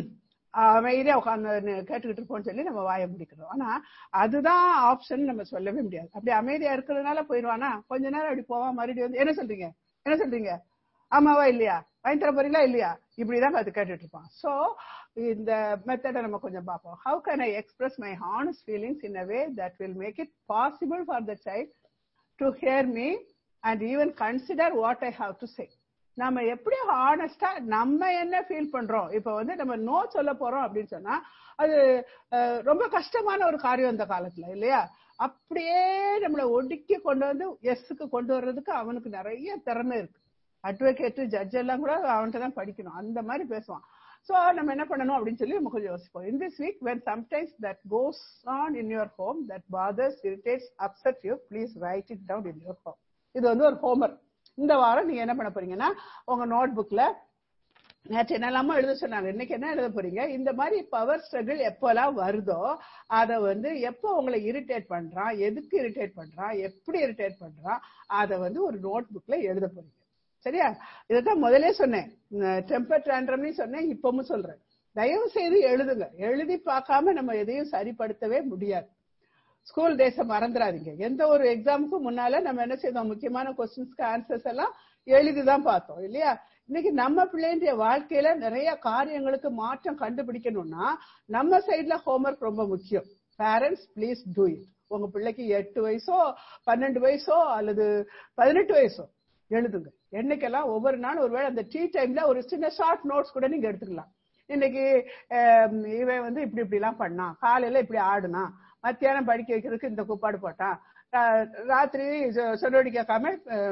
அமைதியா உட்காந்து கேட்டுக்கிட்டு இருப்போம்னு சொல்லி நம்ம வாயை முடிக்கிறோம் ஆனா அதுதான் ஆப்ஷன் நம்ம சொல்லவே முடியாது அப்படி அமைதியா இருக்கிறதுனால போயிடுவானா கொஞ்ச நேரம் அப்படி போவான் மறுபடியும் வந்து என்ன சொல்றீங்க என்ன சொல்றீங்க ஆமாவா இல்லையா வாங்கி தர போறீங்களா இல்லையா இப்படிதான் அது கேட்டுட்டு இருப்பான் சோ இந்த மெத்தடை நம்ம கொஞ்சம் பார்ப்போம் how can I express my honest feelings in a way that will make it possible for the child to hear me and even consider what I have to say நம்ம எப்படி ஹானஸ்டா நம்ம என்ன ஃபீல் பண்றோம் இப்ப வந்து நம்ம நோ சொல்ல போறோம் அப்படின்னு சொன்னா அது அஹ், ரொம்ப கஷ்டமான ஒரு காரியம் இந்த காலத்துல இல்லையா அப்படியே நம்மள ஒடுக்கி கொண்டு வந்து எஸ்க்கு கொண்டு வர்றதுக்கு அவனுக்கு நிறைய திறமை இருக்கு அட்வொகேட் ஜட்ஜ் எல்லாம் கூட அவன்கிட்ட தான் படிக்கணும் அந்த மாதிரி பேசுவான் சோ நம்ம என்ன பண்ணணும் அப்படின்னு சொல்லி நம்ம கொஞ்சம் யோசிப்போம் in this week when sometimes that goes on in your home that bothers irritates upset you please write it down in your home இது வந்து ஒரு ஹோம்ஒர்க் இந்த வாரம் நீங்க என்ன பண்ண போறீங்கன்னா உங்க நோட் புக்ல நேற்று என்னெல்லாமோ எழுத சொன்னாங்க இன்னைக்கு என்ன எழுத போறீங்க இந்த மாதிரி பவர் ஸ்ட்ரகிள் எப்போல்லாம் வருதோ அதை வந்து எப்போ உங்களை இரிட்டேட் பண்றான் எதுக்கு இரிட்டேட் பண்றான் எப்படி இரிட்டேட் பண்றான் அதை வந்து ஒரு நோட் புக்ல எழுத போறீங்க சரியா இதைத்தான் முதலே சொன்னேன் டெம்பர் ட்ராண்ட்ரம்னு சொன்னேன் இப்பவும் சொல்றேன் தயவு செய்து எழுதுங்க எழுதி பார்க்காம நம்ம எதையும் சரிப்படுத்தவே முடியாது ஸ்கூல் டேஸ மறந்துடாதீங்க எந்த ஒரு எக்ஸாமுக்கும் முன்னால நம்ம என்ன செய்தோம் முக்கியமான கொஸ்டின்ஸ்க்கு ஆன்சர்ஸ் எல்லாம் எழுதிதான் பார்த்தோம் இல்லையா இன்னைக்கு நம்ம பிள்ளைடைய வாழ்க்கையில நிறைய காரியங்களுக்கு மாற்றம் கண்டுபிடிக்கணும்னா நம்ம சைட்ல ஹோம்ஒர்க் ரொம்ப முக்கியம் பேரண்ட்ஸ் ப்ளீஸ் டூ இட் உங்க பிள்ளைக்கு எட்டு வயசோ பன்னெண்டு வயசோ அல்லது பதினெட்டு வயசோ எழுதுங்க என்னைக்கெல்லாம் ஒவ்வொரு நாள் ஒருவேளை அந்த டீ டைம்ல ஒரு சின்ன ஷார்ட் நோட்ஸ் கூட நீங்க எடுத்துக்கலாம் இன்னைக்கு ஆம், இவன் வந்து இப்படி இப்படி எல்லாம் பண்ணான் காலையில இப்படி ஆடுனான் மத்தியானம் படிக்க வைக்கிறதுக்கு இந்த குப்பாடு போட்டான் ரா- ராத்திரி சொ- சொல்லோடி கேட்காம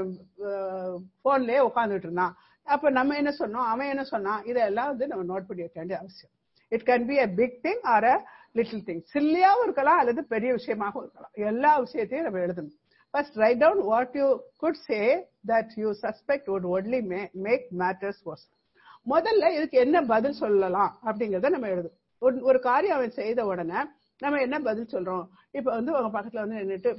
போன்லயே உட்காந்துட்டு இருந்தான் அப்ப நம்ம என்ன சொன்னோம் அவன் என்ன சொன்னான் இதெல்லாம் வந்து நம்ம நோட் பண்ணி வைக்க வேண்டிய அவசியம் it can be a big thing or a little thing சில்லியாவும் இருக்கலாம் அல்லது பெரிய விஷயமாகவும் இருக்கலாம் எல்லா விஷயத்தையும் நம்ம எழுதணும் first write down what you could say that you suspect would only make matters worse முதல்ல இதுக்கு என்ன பதில் சொல்லலாம் அப்படிங்கறத நம்ம எழுதும் ஒரு- ஒரு காரியம் அவன் செய்த உடனே நம்ம என்ன பதில் சொல்றோம் இப்ப வந்து உங்க பக்கத்துல வந்து நின்னுட்டு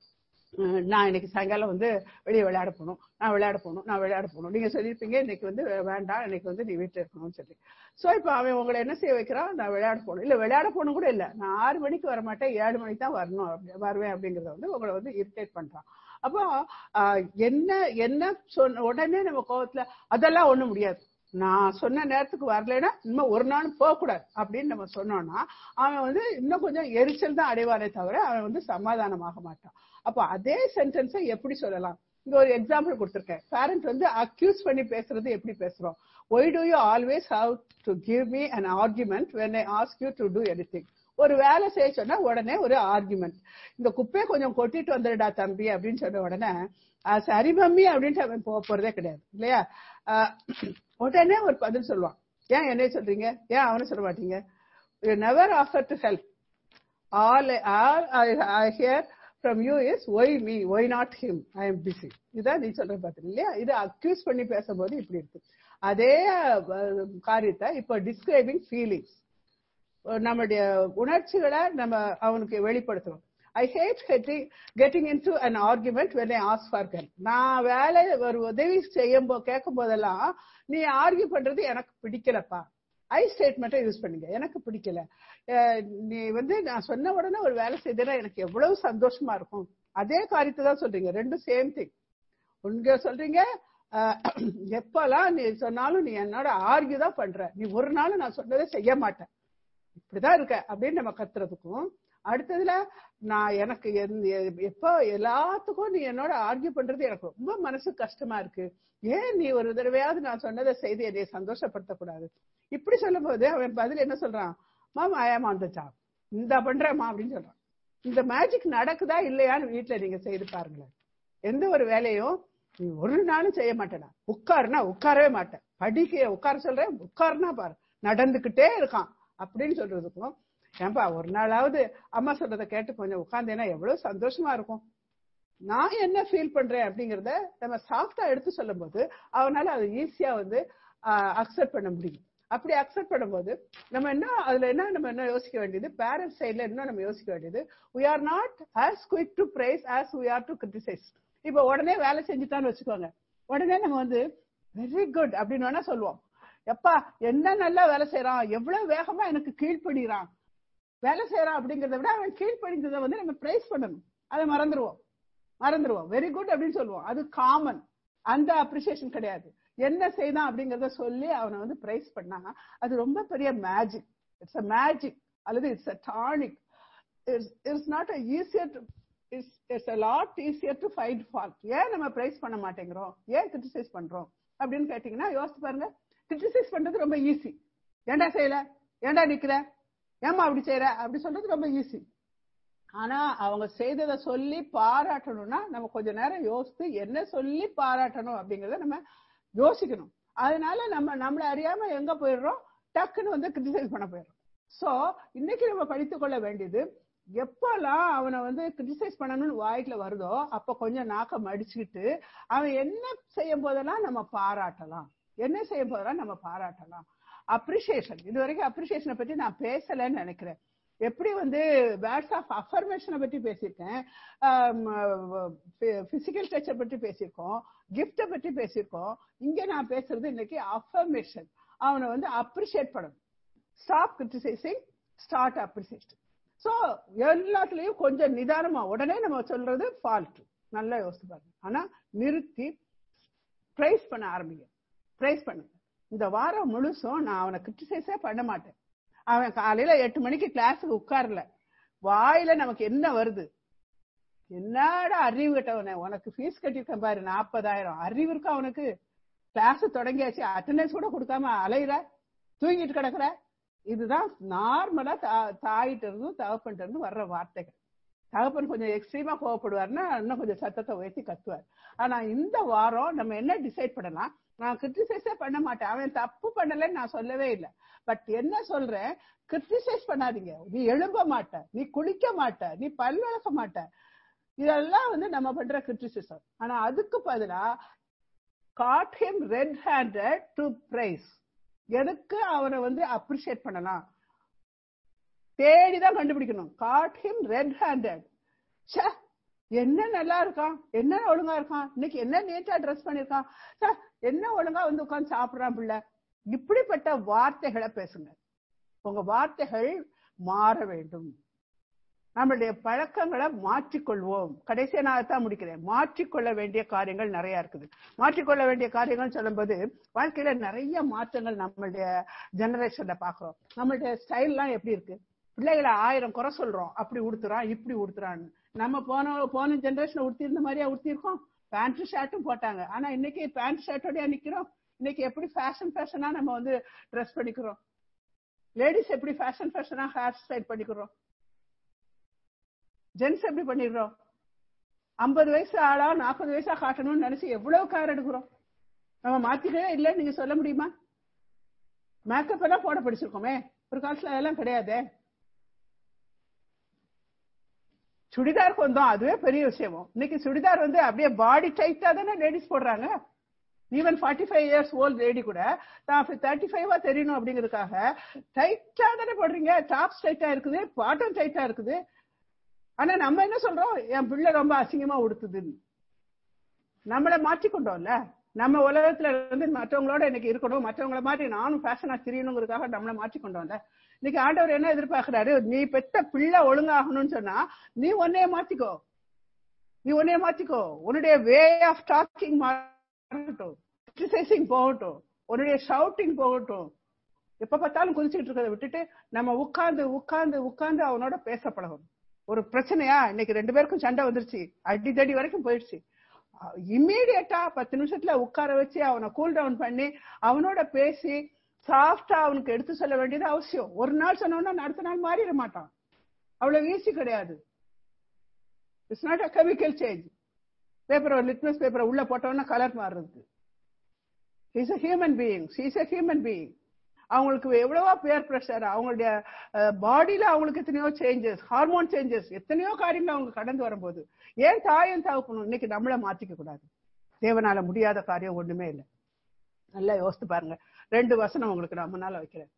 அஹ், நான் இன்னைக்கு சாயங்காலம் வந்து வெளியே விளையாட போகணும் நான் விளையாட போகணும் நான் விளையாட போகணும் நீங்க சொல்லியிருப்பீங்க இன்னைக்கு வந்து வேண்டாம் இன்னைக்கு வந்து நீ வீட்டுல இருக்கணும்னு சொல்லி சோ இப்ப அவன் உங்களை என்ன செய்ய வைக்கிறான் நான் விளையாட போகணும் இல்ல விளையாட போகணும் கூட இல்ல நான் ஆறு மணிக்கு வர மாட்டேன் ஏழு மணிக்கு தான் வரணும் அப்படி- வருவேன் அப்படிங்கறத வந்து உங்களை வந்து இரிட்டேட் பண்றான் அப்போ ஆஹ், என்ன என்ன சொன்ன உடனே நம்ம கோவத்துல அதெல்லாம் ஒண்ணும் முடியாது நான் சொன்ன நேரத்துக்கு வரலைன்னா இன்னும் ஒரு நாள் போக கூடாது அப்படின்னு நம்ம சொன்னோம்னா அவன் வந்து இன்னும் கொஞ்சம் எரிச்சல் தான் அடைவானே தவிர அவன் வந்து சமாதானமாக மாட்டான் அப்போ அதே சென்டென்ஸை எப்படி சொல்லலாம் இங்க ஒரு எக்ஸாம்பிள் கொடுத்திருக்கேன் பேரண்ட் வந்து அக்யூஸ் பண்ணி பேசுறது எப்படி பேசுறோம் why do you always have to give me an argument when I ask you to do anything ஒரு வேலை செய்ய சொன்னா உடனே ஒரு ஆர்குமெண்ட் இந்த குப்பையை கொஞ்சம் கொட்டிட்டு வந்துடுடா தம்பி அப்படின்னு சொன்ன உடனே "ஆ, சரி மம்மி அப்படின்ட்டு அவன் போக போறதே கிடையாது இல்லையா ஆஹ், உடனே ஒரு பதில் சொல்லுவான் ஏன் என்னைய சொல்றீங்க ஏன் அவனை சொல்ல மாட்டீங்க you never offer to help all all I, I hear from you is why me why not him I am busy இதான் நீ சொல்ற பாத்தீங்க இல்லையா இது அக்யூஸ் பண்ணி பேசும்போது இப்படி இருக்கு அதே அஹ், காரியத்தை இப்போ டிஸ்கிரைபிங் ஃபீலிங்ஸ் நம்மளுடைய உணர்ச்சிகளை நம்ம அவனுக்கு வெளிப்படுத்துறோம் I hate getting getting into an argument when I ask for help நான் வேலை ஒரு உதவி செய்யும் போ கேட்கும் போதெல்லாம் நீ ஆர்கியூ பண்றது எனக்கு பிடிக்கலப்பா ஐ ஸ்டேட்மெண்ட்டை யூஸ் பண்ணுங்க எனக்கு பிடிக்கல அஹ் நீ வந்து நான் சொன்ன உடனே ஒரு வேலை செய்தா எனக்கு எவ்வளவு சந்தோஷமா இருக்கும் அதே காரியத்தை தான் சொல்றீங்க ரெண்டும் சேம் திங் உங்க சொல்றீங்க அஹ், எப்பெல்லாம் நீ சொன்னாலும் நீ என்னோட ஆர்கியூ தான் பண்ற நீ ஒரு நாள் நான் சொன்னதை செய்ய மாட்டேன் இப்படிதான் இருக்க அப்படின்னு நம்ம கத்துறதுக்கும் அடுத்ததுல நான் எனக்கு எந்த- எப்போ எல்லாத்துக்கும் நீ என்னோட ஆர்கியூ பண்றது எனக்கு ரொம்ப மனசு கஷ்டமா இருக்கு ஏன் நீ ஒரு தடவையாவது நான் சொன்னதை செய்து என்னை சந்தோஷப்படுத்தக்கூடாது இப்படி சொல்லும்போது அவன் பதில் என்ன சொல்றான் மாம் ஐ ஆம் ஆன் த ஜாப் இந்த பண்றேம்மா அப்படின்னு சொல்றான் இந்த மேஜிக் நடக்குதா இல்லையான்னு வீட்டுல நீங்க செய்து பாருங்களேன் எந்த ஒரு வேலையும் நீ ஒரு நாளும் செய்ய மாட்டேனா உட்காருனா உட்காரவே மாட்டேன் படிக்க உட்கார சொல்றேன் உட்காருனா பாரு நடந்துகிட்டே இருக்கான் அப்படின்னு சொல்றதுக்கும் ஏன்பா ஒரு நாளாவது அம்மா சொல்றத கேட்டு கொஞ்சம் உட்கார்ந்தேன்னா எவ்வளவு சந்தோஷமா இருக்கும் நான் என்ன ஃபீல் பண்றேன் அப்படிங்கறத நம்ம சாஃப்டா எடுத்து சொல்லும்போது அவனால அதை ஈஸியா வந்து அக்செப்ட் பண்ண முடியும் அப்படி அக்செப்ட் பண்ணும்போது நம்ம என்ன அதுல என்ன நம்ம என்ன யோசிக்க வேண்டியது பேரண்ட்ஸ் சைட்ல என்ன நம்ம யோசிக்க வேண்டியது we are not as quick to praise as we are to criticize இப்ப உடனே வேலை செஞ்சுட்டான்னு வச்சுக்கோங்க உடனே நம்ம வந்து வெரி குட் அப்படின்னு வேணா சொல்லுவோம் எப்பா என்ன நல்லா வேலை செய்யறான் எவ்வளவு வேகமா எனக்கு கீழ்ப்படுகிறான் வேலை செய்யறான் அப்படிங்கறத விட அவன் கீழ்ப்படிந்ததை வந்து நம்ம பிரைஸ் பண்ணணும் அதை மறந்துடுவோம் மறந்துடுவோம் வெரி குட் அப்படின்னு சொல்லுவோம் அது காமன் அந்த அப்ரிசியேஷன் கிடையாது என்ன செய்தான் அப்படிங்கறத சொல்லி அவனை வந்து பிரைஸ் பண்ணா அது ரொம்ப பெரிய மேஜிக் இட்ஸ் அ மேஜிக் அல்லது it's a tonic it's it's not a easier to it's it's a lot easier to find fault ஏன் நம்ம பிரைஸ் பண்ண மாட்டேங்கிறோம் ஏன் கிரிட்டிசைஸ் பண்றோம் அப்படின்னு கேட்டீங்கன்னா யோசிச்சு பாருங்க கிரிட்டிசைஸ் பண்றது ரொம்ப ஈஸி ஏன்டா செய்யல ஏன்டா நிக்கிற ஏமா அப்படி செய்யற அப்படி சொல்றது ரொம்ப ஈஸி ஆனா அவங்க செய்ததை சொல்லி பாராட்டணும்னா நம்ம கொஞ்ச நேரம் யோசித்து என்ன சொல்லி பாராட்டணும் அப்படிங்கறத நம்ம யோசிக்கணும் அதனால நம்ம நம்மள அறியாம எங்க போயிடுறோம் டக்குன்னு வந்து கிரிட்டிசைஸ் பண்ண போயிடுறோம் சோ இன்னைக்கு நம்ம படித்துக் கொள்ள வேண்டியது எப்பெல்லாம் அவனை வந்து கிரிட்டிசைஸ் பண்ணணும்னு வாய்க்குல வருதோ அப்ப கொஞ்சம் நாக்க மடிச்சுக்கிட்டு அவன் என்ன செய்யும் போதெல்லாம் நம்ம பாராட்டலாம் என்ன செய்யும் போதெல்லாம் நம்ம பாராட்டலாம் அப்ரிசியேஷன் இது வரைக்கும் அப்ரிசியேஷனை பத்தி நான் பேசலன்னு நினைக்கிறேன் எப்படி வந்து வேர்ட்ஸ் ஆஃப் அஃபர்மேஷனை பத்தி பேசியிருக்கேன் பிசிக்கல் டச்சை பத்தி பேசியிருக்கோம் கிஃப்டை பத்தி பேசியிருக்கோம் இங்க நான் பேசுறது இன்னைக்கு அஃபர்மேஷன் அவனை வந்து அப்ரிஷியேட் பண்ணணும் stop criticizing start appreciation so எல்லாத்துலயும் கொஞ்சம் நிதானமா உடனே நம்ம சொல்றது ஃபால்ட் நல்லா யோசிச்சு பாருங்க ஆனா நிறுத்தி பிரைஸ் பண்ண ஆரம்பிங்க பிரைஸ் பண்ணுங்க இந்த வாரம் முழுசும் நான் அவனை கிரிட்டிசைஸே பண்ண மாட்டேன் அவன் காலையில எட்டு மணிக்கு கிளாஸுக்கு உட்காரல வாயில நமக்கு என்ன வருது என்னடா அறிவு கட்டவனே உனக்கு ஃபீஸ் கட்டிருக்கேன் பாரு நாற்பதாயிரம் அறிவு இருக்கா அவனுக்கு கிளாஸ் தொடங்கியாச்சு அட்டண்டன்ஸ் கூட கொடுக்காம அலையிற தூங்கிட்டு கிடக்குற இதுதான் நார்மலா தாயிட்ட இருந்தும் தகப்பன்ட்டு இருந்து வர்ற வார்த்தைகள் தகப்பன் கொஞ்சம் எக்ஸ்ட்ரீமா கோவப்படுவார்னா இன்னும் கொஞ்சம் சத்தத்தை உயர்த்தி கத்துவார் ஆனா இந்த வாரம் நம்ம என்ன டிசைட் பண்ணலாம் நான் கிரிட்டிசைஸே பண்ண மாட்டேன் அவன் தப்பு பண்ணலன்னு நான் சொல்லவே இல்லை பட் என்ன சொல்றேன் கிரிட்டிசைஸ் பண்ணாதீங்க நீ எழும்ப மாட்ட நீ குளிக்க மாட்ட நீ பல் வளர்க்க மாட்ட இதெல்லாம் வந்து நம்ம பண்ற கிரிட்டிசிசம் ஆனா அதுக்கு பதிலா caught him red handed to praise எதுக்கு அவனை வந்து அப்ரிஷியேட் பண்ணலாம் தேடிதான் கண்டுபிடிக்கணும் காட் ஹிம் ரெட் ஹேண்டட் என்ன நல்லா இருக்கான் என்ன ஒழுங்கா இருக்கான் இன்னைக்கு என்ன நீட்டா ட்ரெஸ் பண்ணிருக்கான் என்ன ஒழுங்கா வந்து உட்காந்து சாப்பிடுறான் பிள்ளை இப்படிப்பட்ட வார்த்தைகளை பேசுங்க உங்க வார்த்தைகள் மாற வேண்டும் நம்மளுடைய பழக்கங்களை மாற்றிக்கொள்வோம் கடைசியா நான் தான் முடிக்கிறேன் மாற்றிக்கொள்ள வேண்டிய காரியங்கள் நிறைய இருக்குது மாற்றிக்கொள்ள வேண்டிய காரியங்கள் சொல்லும்போது வாழ்க்கையில நிறைய மாற்றங்கள் நம்மளுடைய ஜெனரேஷன்ல பாக்குறோம் நம்மளுடைய ஸ்டைல் எல்லாம் எப்படி இருக்கு பிள்ளைகளை ஆயிரம் குறை சொல்றோம் அப்படி உடுத்துறான் இப்படி உடுத்துறான்னு நம்ம போன போன ஜெனரேஷன் உடுத்தி இருந்த மாதிரியா உடுத்திருக்கோம் பேண்ட் ஷர்ட்டும் போட்டாங்க ஆனா இன்னைக்கு பேண்ட் ஷர்ட்டோடய நிக்கிறோம் இன்னைக்கு எப்படி ஃபேஷன் ஃபேஷனா நம்ம வந்து ட்ரெஸ் பண்ணிக்கிறோம் லேடிஸ் எப்படி ஃபேஷன் ஃபேஷனா ஹேர் ஸ்டைல் பண்ணிக்கிறோம் ஜென்ஸ் எப்படி பண்ணிடுறோம் ஐம்பது வயசு ஆளா நாற்பது வயசா காட்டணும்னு நினைச்சு எவ்வளவு கார் எடுக்கிறோம் நம்ம மாத்திக்கவே இல்லை நீங்க சொல்ல முடியுமா மேக்கப் எல்லாம் போட படிச்சிருக்கோமே ஒரு காலத்துல அதெல்லாம் கிடையாதே சுடிதார் வந்தோம் அதுவே பெரிய விஷயம் இன்னைக்கு சுடிதார் வந்து அப்படியே பாடி டைட்டா தானே லேடிஸ் போடுறாங்க even forty five years old lady கூட நான் தேர்ட்டி ஃபைவா தெரியணும் அப்படிங்கிறதுக்காக டைட்டா தானே போடுறீங்க டாப்ஸ் டைட்டா இருக்குது பாட்டம் டைட்டா இருக்குது ஆனா நம்ம என்ன சொல்றோம் என் பிள்ளை ரொம்ப அசிங்கமா உடுத்துதுன்னு நம்மளை மாற்றிக்கொண்டோம்ல நம்ம உலகத்துல இருந்து மற்றவங்களோட இன்னைக்கு இருக்கணும் மற்றவங்கள மாதிரி நானும் ஃபேஷனா தெரியணுங்கிறதுக்காக நம்மளை மாற்றிக்கொண்டோம்ல இன்னைக்கு ஆண்டவர் என்ன எதிர்பார்க்கிறாரு நீ பெத்த பிள்ளை ஒழுங்காகணும்னு சொன்னா நீ உன்னைய மாத்திக்கோ நீ உன்னைய மாத்திக்கோ உன்னுடைய வே ஆஃப் டாக்கிங் மாறட்டும் கிரிட்டிசைசிங் போகட்டும் உன்னுடைய ஷவுட்டிங் போகட்டும் எப்ப பார்த்தாலும் குதிச்சுட்டு இருக்கிறத விட்டுட்டு நம்ம உட்கார்ந்து உட்கார்ந்து உட்கார்ந்து அவனோட பேச பழகணும் ஒரு பிரச்சனையா இன்னைக்கு ரெண்டு பேருக்கும் சண்டை வந்துருச்சு அடிதடி வரைக்கும் போயிடுச்சு இம்மீடியட்டா பத்து நிமிஷத்துல உட்கார வச்சு அவனை கூல் டவுன் பண்ணி அவனோட பேசி சாஃப்டா அவனுக்கு எடுத்து சொல்ல வேண்டியது அவசியம் ஒரு நாள் சொன்னோம்னா அடுத்த நாள் மாறிட மாட்டான் அவ்வளவு ஈஸி கிடையாது it's not a chemical change paper ஒரு லிட்மஸ் பேப்பரை உள்ள போட்டோம்னா கலர் மாறுறது is a human being is a human being அவங்களுக்கு எவ்வளவோ பேர் ப்ரெஷர் அவங்களுடைய பாடியில அவங்களுக்கு எத்தனையோ சேஞ்சஸ் ஹார்மோன் சேஞ்சஸ் எத்தனையோ காரியங்கள் அவங்க கடந்து வரும்போது ஏன் தாயும் தகப்பணும் இன்னைக்கு நம்மள மாத்திக்க கூடாது தேவனால முடியாத காரியம் ஒண்ணுமே இல்லை நல்லா யோசித்து பாருங்க ரெண்டு வசனம் உங்களுக்கு நான் முன்னால வைக்கிறேன்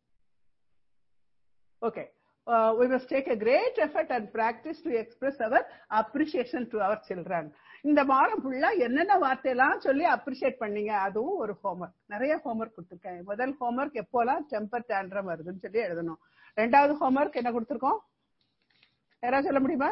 okay uh, we must take a great effort and practice to express our appreciation to our children. இந்த வாரம் ஃபுல்லா என்னென்ன வார்த்தையெல்லாம் சொல்லி அப்ரிஷியேட் பண்ணீங்க அதுவும் ஒரு ஹோம்ஒர்க் நிறைய ஹோம்ஒர்க் கொடுத்துருக்கேன் முதல் ஹோம்ஒர்க் எப்போலாம் டெம்பர் டேண்ட்ரம் வருதுன்னு சொல்லி எழுதணும் ரெண்டாவது ஹோம்ஒர்க் என்ன கொடுத்துருக்கோம் யாராவது சொல்ல முடியுமா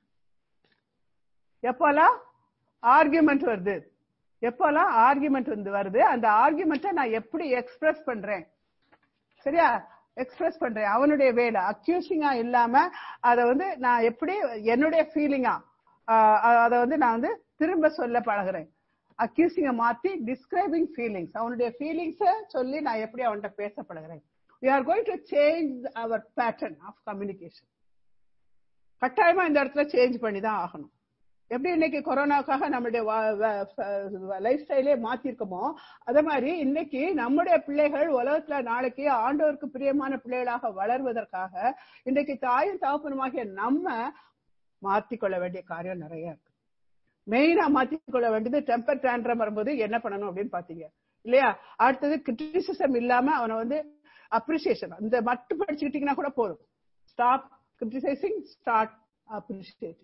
எப்போலாம் ஆர்கியூமெண்ட் வருது எப்போலாம் ஆர்கியூமெண்ட் வந்து வருது அந்த ஆர்கியூமெண்ட்டை நான் எப்படி எக்ஸ்பிரஸ் பண்றேன் சரியா எக்ஸ்பிரஸ் பண்றேன் அவனுடைய வேலை அக்யூசிங்கா இல்லாம அத வந்து நான் எப்படி என்னுடைய ஃபீலிங்கா அதை வந்து நான் வந்து திரும்ப சொல்ல பழகுறேன் அக்யூசிங்க மாத்தி டிஸ்கிரைபிங் ஃபீலிங்ஸ் அவனுடைய ஃபீலிங்ஸ சொல்லி நான் எப்படி அவன்கிட்ட பேச பழகுறேன் we are going to change our pattern of communication கட்டாயமா இந்த இடத்துல சேஞ்ச் பண்ணி தான் ஆகணும் எப்படி இன்னைக்கு கொரோனாக்காக நம்மளுடைய லைஃப் ஸ்டைலே மாத்திருக்கோமோ அதே மாதிரி இன்னைக்கு நம்முடைய பிள்ளைகள் உலகத்துல நாளைக்கு ஆண்டவருக்கு பிரியமான பிள்ளைகளாக வளர்வதற்காக இன்னைக்கு தாயும் தகப்பனுமாகிய நம்ம மாத்திக்கொள்ள வேண்டிய காரியம் நிறைய இருக்கு மெயினா மாத்திக்கொள்ள வேண்டியது டெம்பர் டேண்ட்ரம் வரும்போது என்ன பண்ணணும் அப்படின்னு பாத்தீங்க இல்லையா அடுத்தது கிரிட்டிசிசம் இல்லாம அவனை வந்து அப்ரிசியேஷன் இந்த மட்டும் படிச்சுக்கிட்டீங்கன்னா கூட போதும் ஸ்டாப் கிரிட்டிசைசிங் ஸ்டார்ட் அப்ரிசியேட்டிங்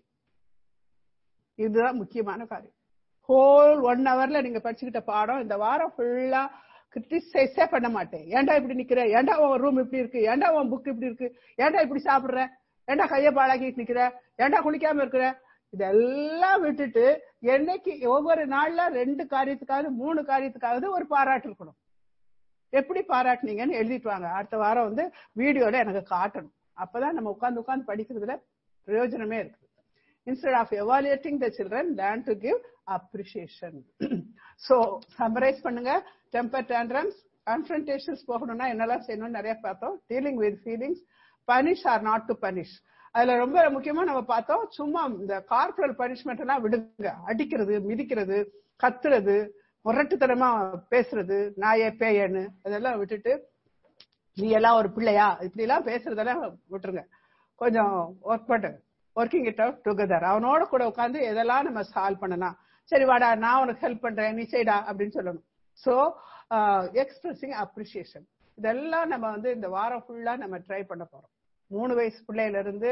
இதுதான் முக்கியமான காரியம் ஹோல் ஒன் ஹவர்ல நீங்க படிச்சுக்கிட்ட பாடம் இந்த வாரம் ஃபுல்லா கிரிட்டிசைஸே பண்ண மாட்டேன் ஏன்டா இப்படி நிக்கிற ஏன்டா உன் ரூம் இப்படி இருக்கு ஏன்டா உன் புக் இப்படி இருக்கு ஏன்டா இப்படி சாப்பிடுற ஏன்டா கைய பாழாக்கிட்டு நிக்கிற ஏன்டா குளிக்காம இருக்கிற இதெல்லாம் விட்டுட்டு என்னைக்கு ஒவ்வொரு நாள்ல ரெண்டு காரியத்துக்காவது மூணு காரியத்துக்காவது ஒரு பாராட்டு இருக்கணும் எப்படி பாராட்டுனீங்கன்னு எழுதிட்டு வாங்க அடுத்த வாரம் வந்து வீடியோல எனக்கு காட்டணும் அப்பதான் நம்ம உட்காந்து உட்காந்து படிக்கிறதுல பிரயோஜனமே இருக்கு instead of evaluating the children learn to give appreciation so summarize பண்ணுங்க temper tantrums confrontations போகணும்னா என்னெல்லாம் செய்யணும்னு நிறைய பார்த்தோம் dealing with feelings punish or not to punish அதுல ரொம்ப முக்கியமா நம்ம பார்த்தோம் சும்மா இந்த கார்பரல் பனிஷ்மெண்ட் எல்லாம் விடுங்க அடிக்கிறது மிதிக்கிறது கத்துறது முரட்டுத்தனமா பேசுறது நாயே பேயன்னு அதெல்லாம் விட்டுட்டு நீ எல்லாம் ஒரு பிள்ளையா இப்படி எல்லாம் பேசுறதெல்லாம் விட்டுருங்க கொஞ்சம் ஒர்க் பண்ணுங்க ஒர்க்கிங் இட் அவுட் டுகெதர் அவனோட கூட உட்காந்து எதெல்லாம் நம்ம சால்வ் பண்ணலாம் சரி வாடா நான் உனக்கு ஹெல்ப் பண்றேன் நீ செய்டா அப்படின்னு சொல்லணும் ஸோ எக்ஸ்பிரஸிங் அப்ரிசியேஷன் இதெல்லாம் நம்ம வந்து இந்த வாரம் ஃபுல்லா நம்ம ட்ரை பண்ண போறோம் மூணு வயசு பிள்ளையில இருந்து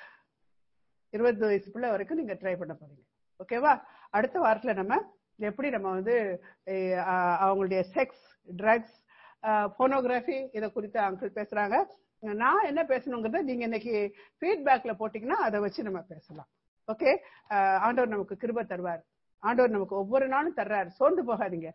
இருபது வயசு பிள்ளை வரைக்கும் நீங்க ட்ரை பண்ண போறீங்க ஓகேவா அடுத்த வாரத்துல நம்ம எப்படி நம்ம வந்து அவங்களுடைய செக்ஸ் ட்ரக்ஸ் போனோகிராஃபி இதை குறித்து அங்கிள் பேசுறாங்க நான் என்ன பேசணுங்கிறத நீங்க இன்னைக்கு ஃபீட்பேக்ல போட்டீங்கன்னா அதை வச்சு நம்ம பேசலாம் ஓகே ஆண்டவர் நமக்கு கிருப தருவார் ஆண்டவர் நமக்கு ஒவ்வொரு நாளும் தர்றாரு சோர்ந்து போகாதீங்க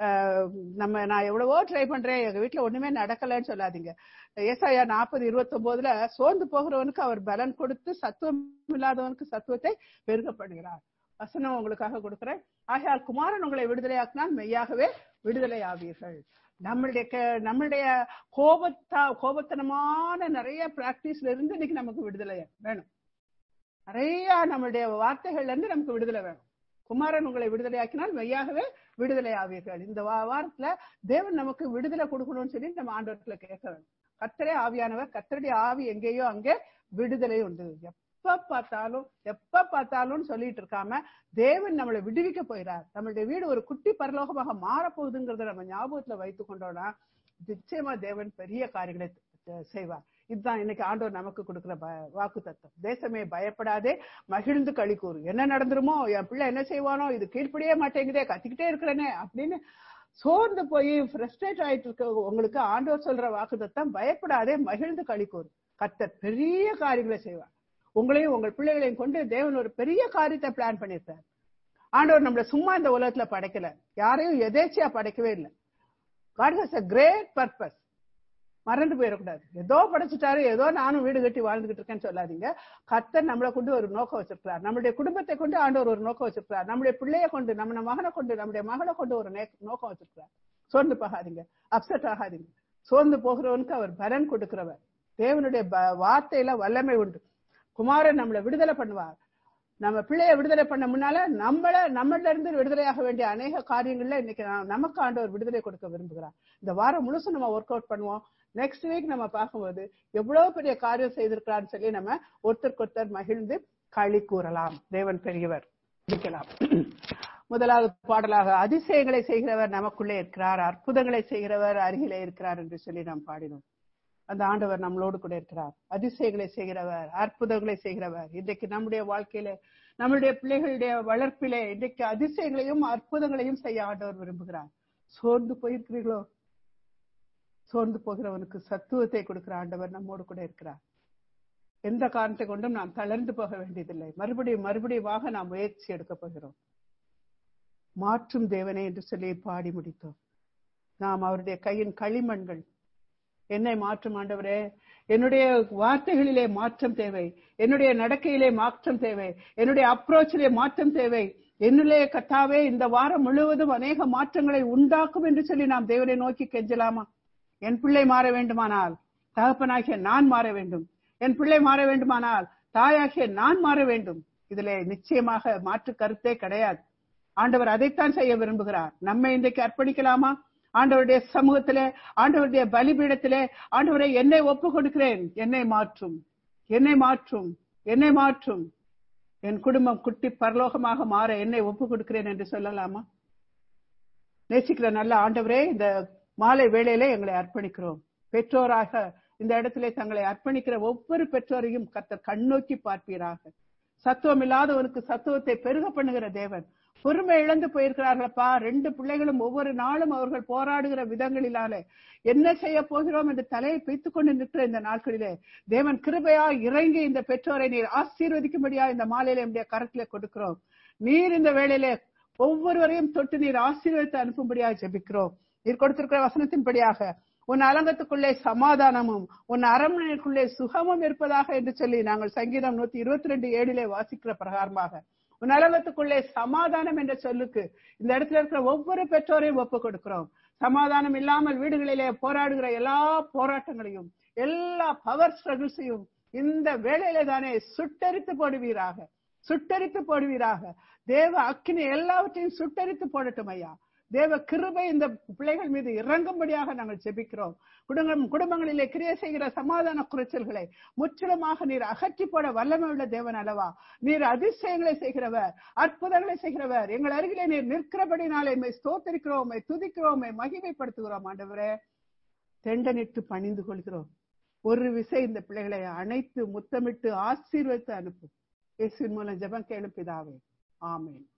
நம்ம நான் எவ்வளவோ ட்ரை பண்றேன் எங்க வீட்டுல ஒண்ணுமே நடக்கலன்னு சொல்லாதீங்க ஏசாயா நாற்பது இருபத்தி ஒன்பதுல சோர்ந்து போகிறவனுக்கு அவர் பலன் கொடுத்து சத்துவம் இல்லாதவனுக்கு சத்துவத்தை பெருக பண்ணுகிறார் வசனம் உங்களுக்காக கொடுக்கிறேன் ஆகையால் குமாரன் உங்களை விடுதலையாக்கினால் மெய்யாகவே விடுதலை ஆவீர்கள் நம்மளுடைய நம்மளுடைய கோபத்தா கோபத்தனமான நிறைய பிராக்டிஸ்ல இருந்து இன்னைக்கு நமக்கு விடுதலை வேணும் நிறைய நம்மளுடைய வார்த்தைகள்ல இருந்து நமக்கு விடுதலை வேணும் குமாரன் உங்களை விடுதலையாக்கினால் மெய்யாகவே விடுதலை ஆவீர்கள் இந்த வாரத்துல தேவன் நமக்கு விடுதலை கொடுக்கணும்னு சொல்லி நம்ம ஆண்டவர்களை கேட்க வேணும் கத்தரே ஆவியானவர் கத்தருடைய ஆவி எங்கேயோ அங்கே விடுதலை உண்டு எப்ப பார்த்தாலும் எப்ப பார்த்தாலும் சொல்லிட்டு இருக்காம தேவன் நம்மளை விடுவிக்க போயிறார் நம்மளுடைய வீடு ஒரு குட்டி பரலோகமாக மாறப்போகுதுங்கிறத நம்ம ஞாபகத்துல வைத்துக் கொண்டோம்னா நிச்சயமா தேவன் பெரிய காரியங்களை செய்வார் இதுதான் இன்னைக்கு ஆண்டவர் நமக்கு கொடுக்கிற வாக்கு தத்துவம் தேசமே பயப்படாதே மகிழ்ந்து களி கூறு என்ன நடந்துருமோ என் பிள்ளை என்ன செய்வானோ இது கீழ்ப்படியே மாட்டேங்குதே கத்திக்கிட்டே இருக்கிறேனே அப்படின்னு சோர்ந்து போய் ஃப்ரஸ்ட்ரேட் ஆயிட்டு இருக்க உங்களுக்கு ஆண்டவர் சொல்ற வாக்கு தத்துவம் பயப்படாதே மகிழ்ந்து களி கூறு கத்தர் பெரிய காரியங்களை செய்வார் உங்களையும் உங்கள் பிள்ளைகளையும் கொண்டு தேவன் ஒரு பெரிய காரியத்தை பிளான் பண்ணிருக்கார் ஆண்டவர் நம்மள சும்மா இந்த உலகத்துல படைக்கல யாரையும் எதேச்சியா படைக்கவே இல்லை God has a great purpose மறந்து போயிடக்கூடாது ஏதோ படைச்சிட்டாரு ஏதோ நானும் வீடு கட்டி வாழ்ந்துகிட்டு இருக்கேன்னு சொல்லாதீங்க கத்தர் நம்மளை கொண்டு ஒரு நோக்கம் வச்சிருக்கிறார் நம்மளுடைய குடும்பத்தை கொண்டு ஆண்டவர் ஒரு நோக்கம் வச்சிருக்கிறார் நம்முடைய பிள்ளைய கொண்டு நம்ம மகனை கொண்டு நம்முடைய மகளை கொண்டு ஒரு நோக்கம் வச்சிருக்கிறார் சோர்ந்து போகாதீங்க அப்செட் ஆகாதீங்க சோர்ந்து போகிறவனுக்கு அவர் பலன் கொடுக்கிறவர் தேவனுடைய வார்த்தையில வல்லமை உண்டு குமாரன் நம்மளை விடுதலை பண்ணுவார் நம்ம பிள்ளைய விடுதலை பண்ண முன்னால நம்மள நம்மள இருந்து விடுதலையாக வேண்டிய அநேக காரியங்கள்ல இன்னைக்கு நமக்கு ஆண்டவர் விடுதலை கொடுக்க விரும்புகிறார் இந்த வாரம் முழுசும் நம்ம ஒர்க் அவுட் பண்ணுவோம் நெக்ஸ்ட் வீக் நம்ம பார்க்கும்போது எவ்வளவு பெரிய காரியம் செய்திருக்கிறான்னு சொல்லி நம்ம ஒருத்தருக்கு ஒருத்தர் மகிழ்ந்து களி கூறலாம் தேவன் பெரியவர் இருக்கலாம் முதலாவது பாடலாக அதிசயங்களை செய்கிறவர் நமக்குள்ளே இருக்கிறார் அற்புதங்களை செய்கிறவர் அருகிலே இருக்கிறார் என்று சொல்லி நாம் பாடினோம் அந்த ஆண்டவர் நம்மளோடு கூட இருக்கிறார் அதிசயங்களை செய்கிறவர் அற்புதங்களை செய்கிறவர் இன்றைக்கு நம்முடைய வாழ்க்கையில நம்முடைய பிள்ளைகளுடைய வளர்ப்பிலே இன்றைக்கு அதிசயங்களையும் அற்புதங்களையும் செய்ய ஆண்டவர் விரும்புகிறார் சோர்ந்து போயிருக்கிறீர்களோ சோர்ந்து போகிறவனுக்கு சத்துவத்தை கொடுக்கிற ஆண்டவர் நம்மோடு கூட இருக்கிறார் எந்த காரணத்தை கொண்டும் நாம் தளர்ந்து போக வேண்டியதில்லை மறுபடியும் மறுபடியுமாக நாம் முயற்சி எடுக்க போகிறோம் மாற்றும் தேவனே என்று சொல்லி பாடி முடித்தோம் நாம் அவருடைய கையின் களிமண்கள் என்னை மாற்றும் ஆண்டவரே என்னுடைய வார்த்தைகளிலே மாற்றம் தேவை என்னுடைய நடக்கையிலே மாற்றம் தேவை என்னுடைய அப்ரோச்சிலே மாற்றம் தேவை என்னுடைய கத்தாவே இந்த வாரம் முழுவதும் அநேக மாற்றங்களை உண்டாக்கும் என்று சொல்லி நாம் தேவனை நோக்கி கெஞ்சலாமா என் பிள்ளை மாற வேண்டுமானால் தகப்பனாகிய நான் மாற வேண்டும் என் பிள்ளை மாற வேண்டுமானால் தாயாகிய நான் மாற வேண்டும் இதுல நிச்சயமாக மாற்று கருத்தே கிடையாது ஆண்டவர் அதைத்தான் செய்ய விரும்புகிறார் நம்ம இன்றைக்கு அர்ப்பணிக்கலாமா ஆண்டவருடைய சமூகத்திலே ஆண்டவருடைய பலிபீடத்திலே ஆண்டவரை என்னை ஒப்பு கொடுக்கிறேன் என்னை மாற்றும் என்னை மாற்றும் என்னை மாற்றும் என் குடும்பம் குட்டி பரலோகமாக மாற என்னை ஒப்பு கொடுக்கிறேன் என்று சொல்லலாமா நேசிக்கிற நல்ல ஆண்டவரே இந்த மாலை வேளையிலே எங்களை அர்ப்பணிக்கிறோம் பெற்றோராக இந்த இடத்திலே தங்களை அர்ப்பணிக்கிற ஒவ்வொரு பெற்றோரையும் கர்த்தர் கண்ணோக்கி பார்ப்பீராக சத்துவம் இல்லாதவனுக்கு சத்துவத்தை பெருக பண்ணுகிற தேவன் பொறுமை இழந்து போயிருக்கிறார்களப்பா ரெண்டு பிள்ளைகளும் ஒவ்வொரு நாளும் அவர்கள் போராடுகிற விதங்களினாலே என்ன செய்ய போகிறோம் என்று தலையை பிய்த்துக் கொண்டு நிற்கிற இந்த நாட்களிலே தேவன் கிருபையா இறங்கி இந்த பெற்றோரை நீர் ஆசீர்வதிக்கும்படியா இந்த மாலையில நம்முடைய கரத்திலே கொடுக்கிறோம் நீர் இந்த வேளையிலே ஒவ்வொருவரையும் தொட்டு நீர் ஆசீர்வதித்து அனுப்பும்படியா ஜெபிக்கிறோம் நீர் கொடுத்திருக்கிற வசனத்தின்படியாக உன் அலங்கத்துக்குள்ளே சமாதானமும் உன் அரண்மனைக்குள்ளே சுகமும் இருப்பதாக என்று சொல்லி நாங்கள் சங்கீதம் நூத்தி இருபத்தி ரெண்டு ஏழிலே வாசிக்கிற பிரகாரமாக உன் அலங்கத்துக்குள்ளே சமாதானம் என்ற சொல்லுக்கு இந்த இடத்துல இருக்கிற ஒவ்வொரு பெற்றோரையும் ஒப்பு கொடுக்கிறோம் சமாதானம் இல்லாமல் வீடுகளிலே போராடுகிற எல்லா போராட்டங்களையும் எல்லா பவர் ஸ்ட்ரகிள்ஸையும் இந்த வேளையில தானே சுட்டரித்து போடுவீராக சுட்டரித்து போடுவீராக தேவ அக்கினி எல்லாவற்றையும் சுட்டரித்து போடட்டும் ஐயா தேவ கிருபை இந்த பிள்ளைகள் மீது இறங்கும்படியாக நாங்கள் ஜெபிக்கிறோம் குடும்பம் குடும்பங்களிலே கிரிய செய்கிற சமாதான குறைச்சல்களை முற்றிலுமாக நீர் அகற்றி போட வல்லமை உள்ள தேவன் அல்லவா நீர் அதிசயங்களை செய்கிறவர் அற்புதங்களை செய்கிறவர் எங்கள் அருகிலே நீர் நிற்கிறபடினாலே மை ஸ்தோத்தரிக்கிறோம் மை துதிக்கிறோம் மை மகிமைப்படுத்துகிறோம் ஆண்டவரே தெண்டனிட்டு பணிந்து கொள்கிறோம் ஒரு விசை இந்த பிள்ளைகளை அணைத்து முத்தமிட்டு ஆசீர்வதித்து அனுப்பும் இயேசுவின் மூலம் ஜெபம் கேளும் பிதாவே ஆமேன்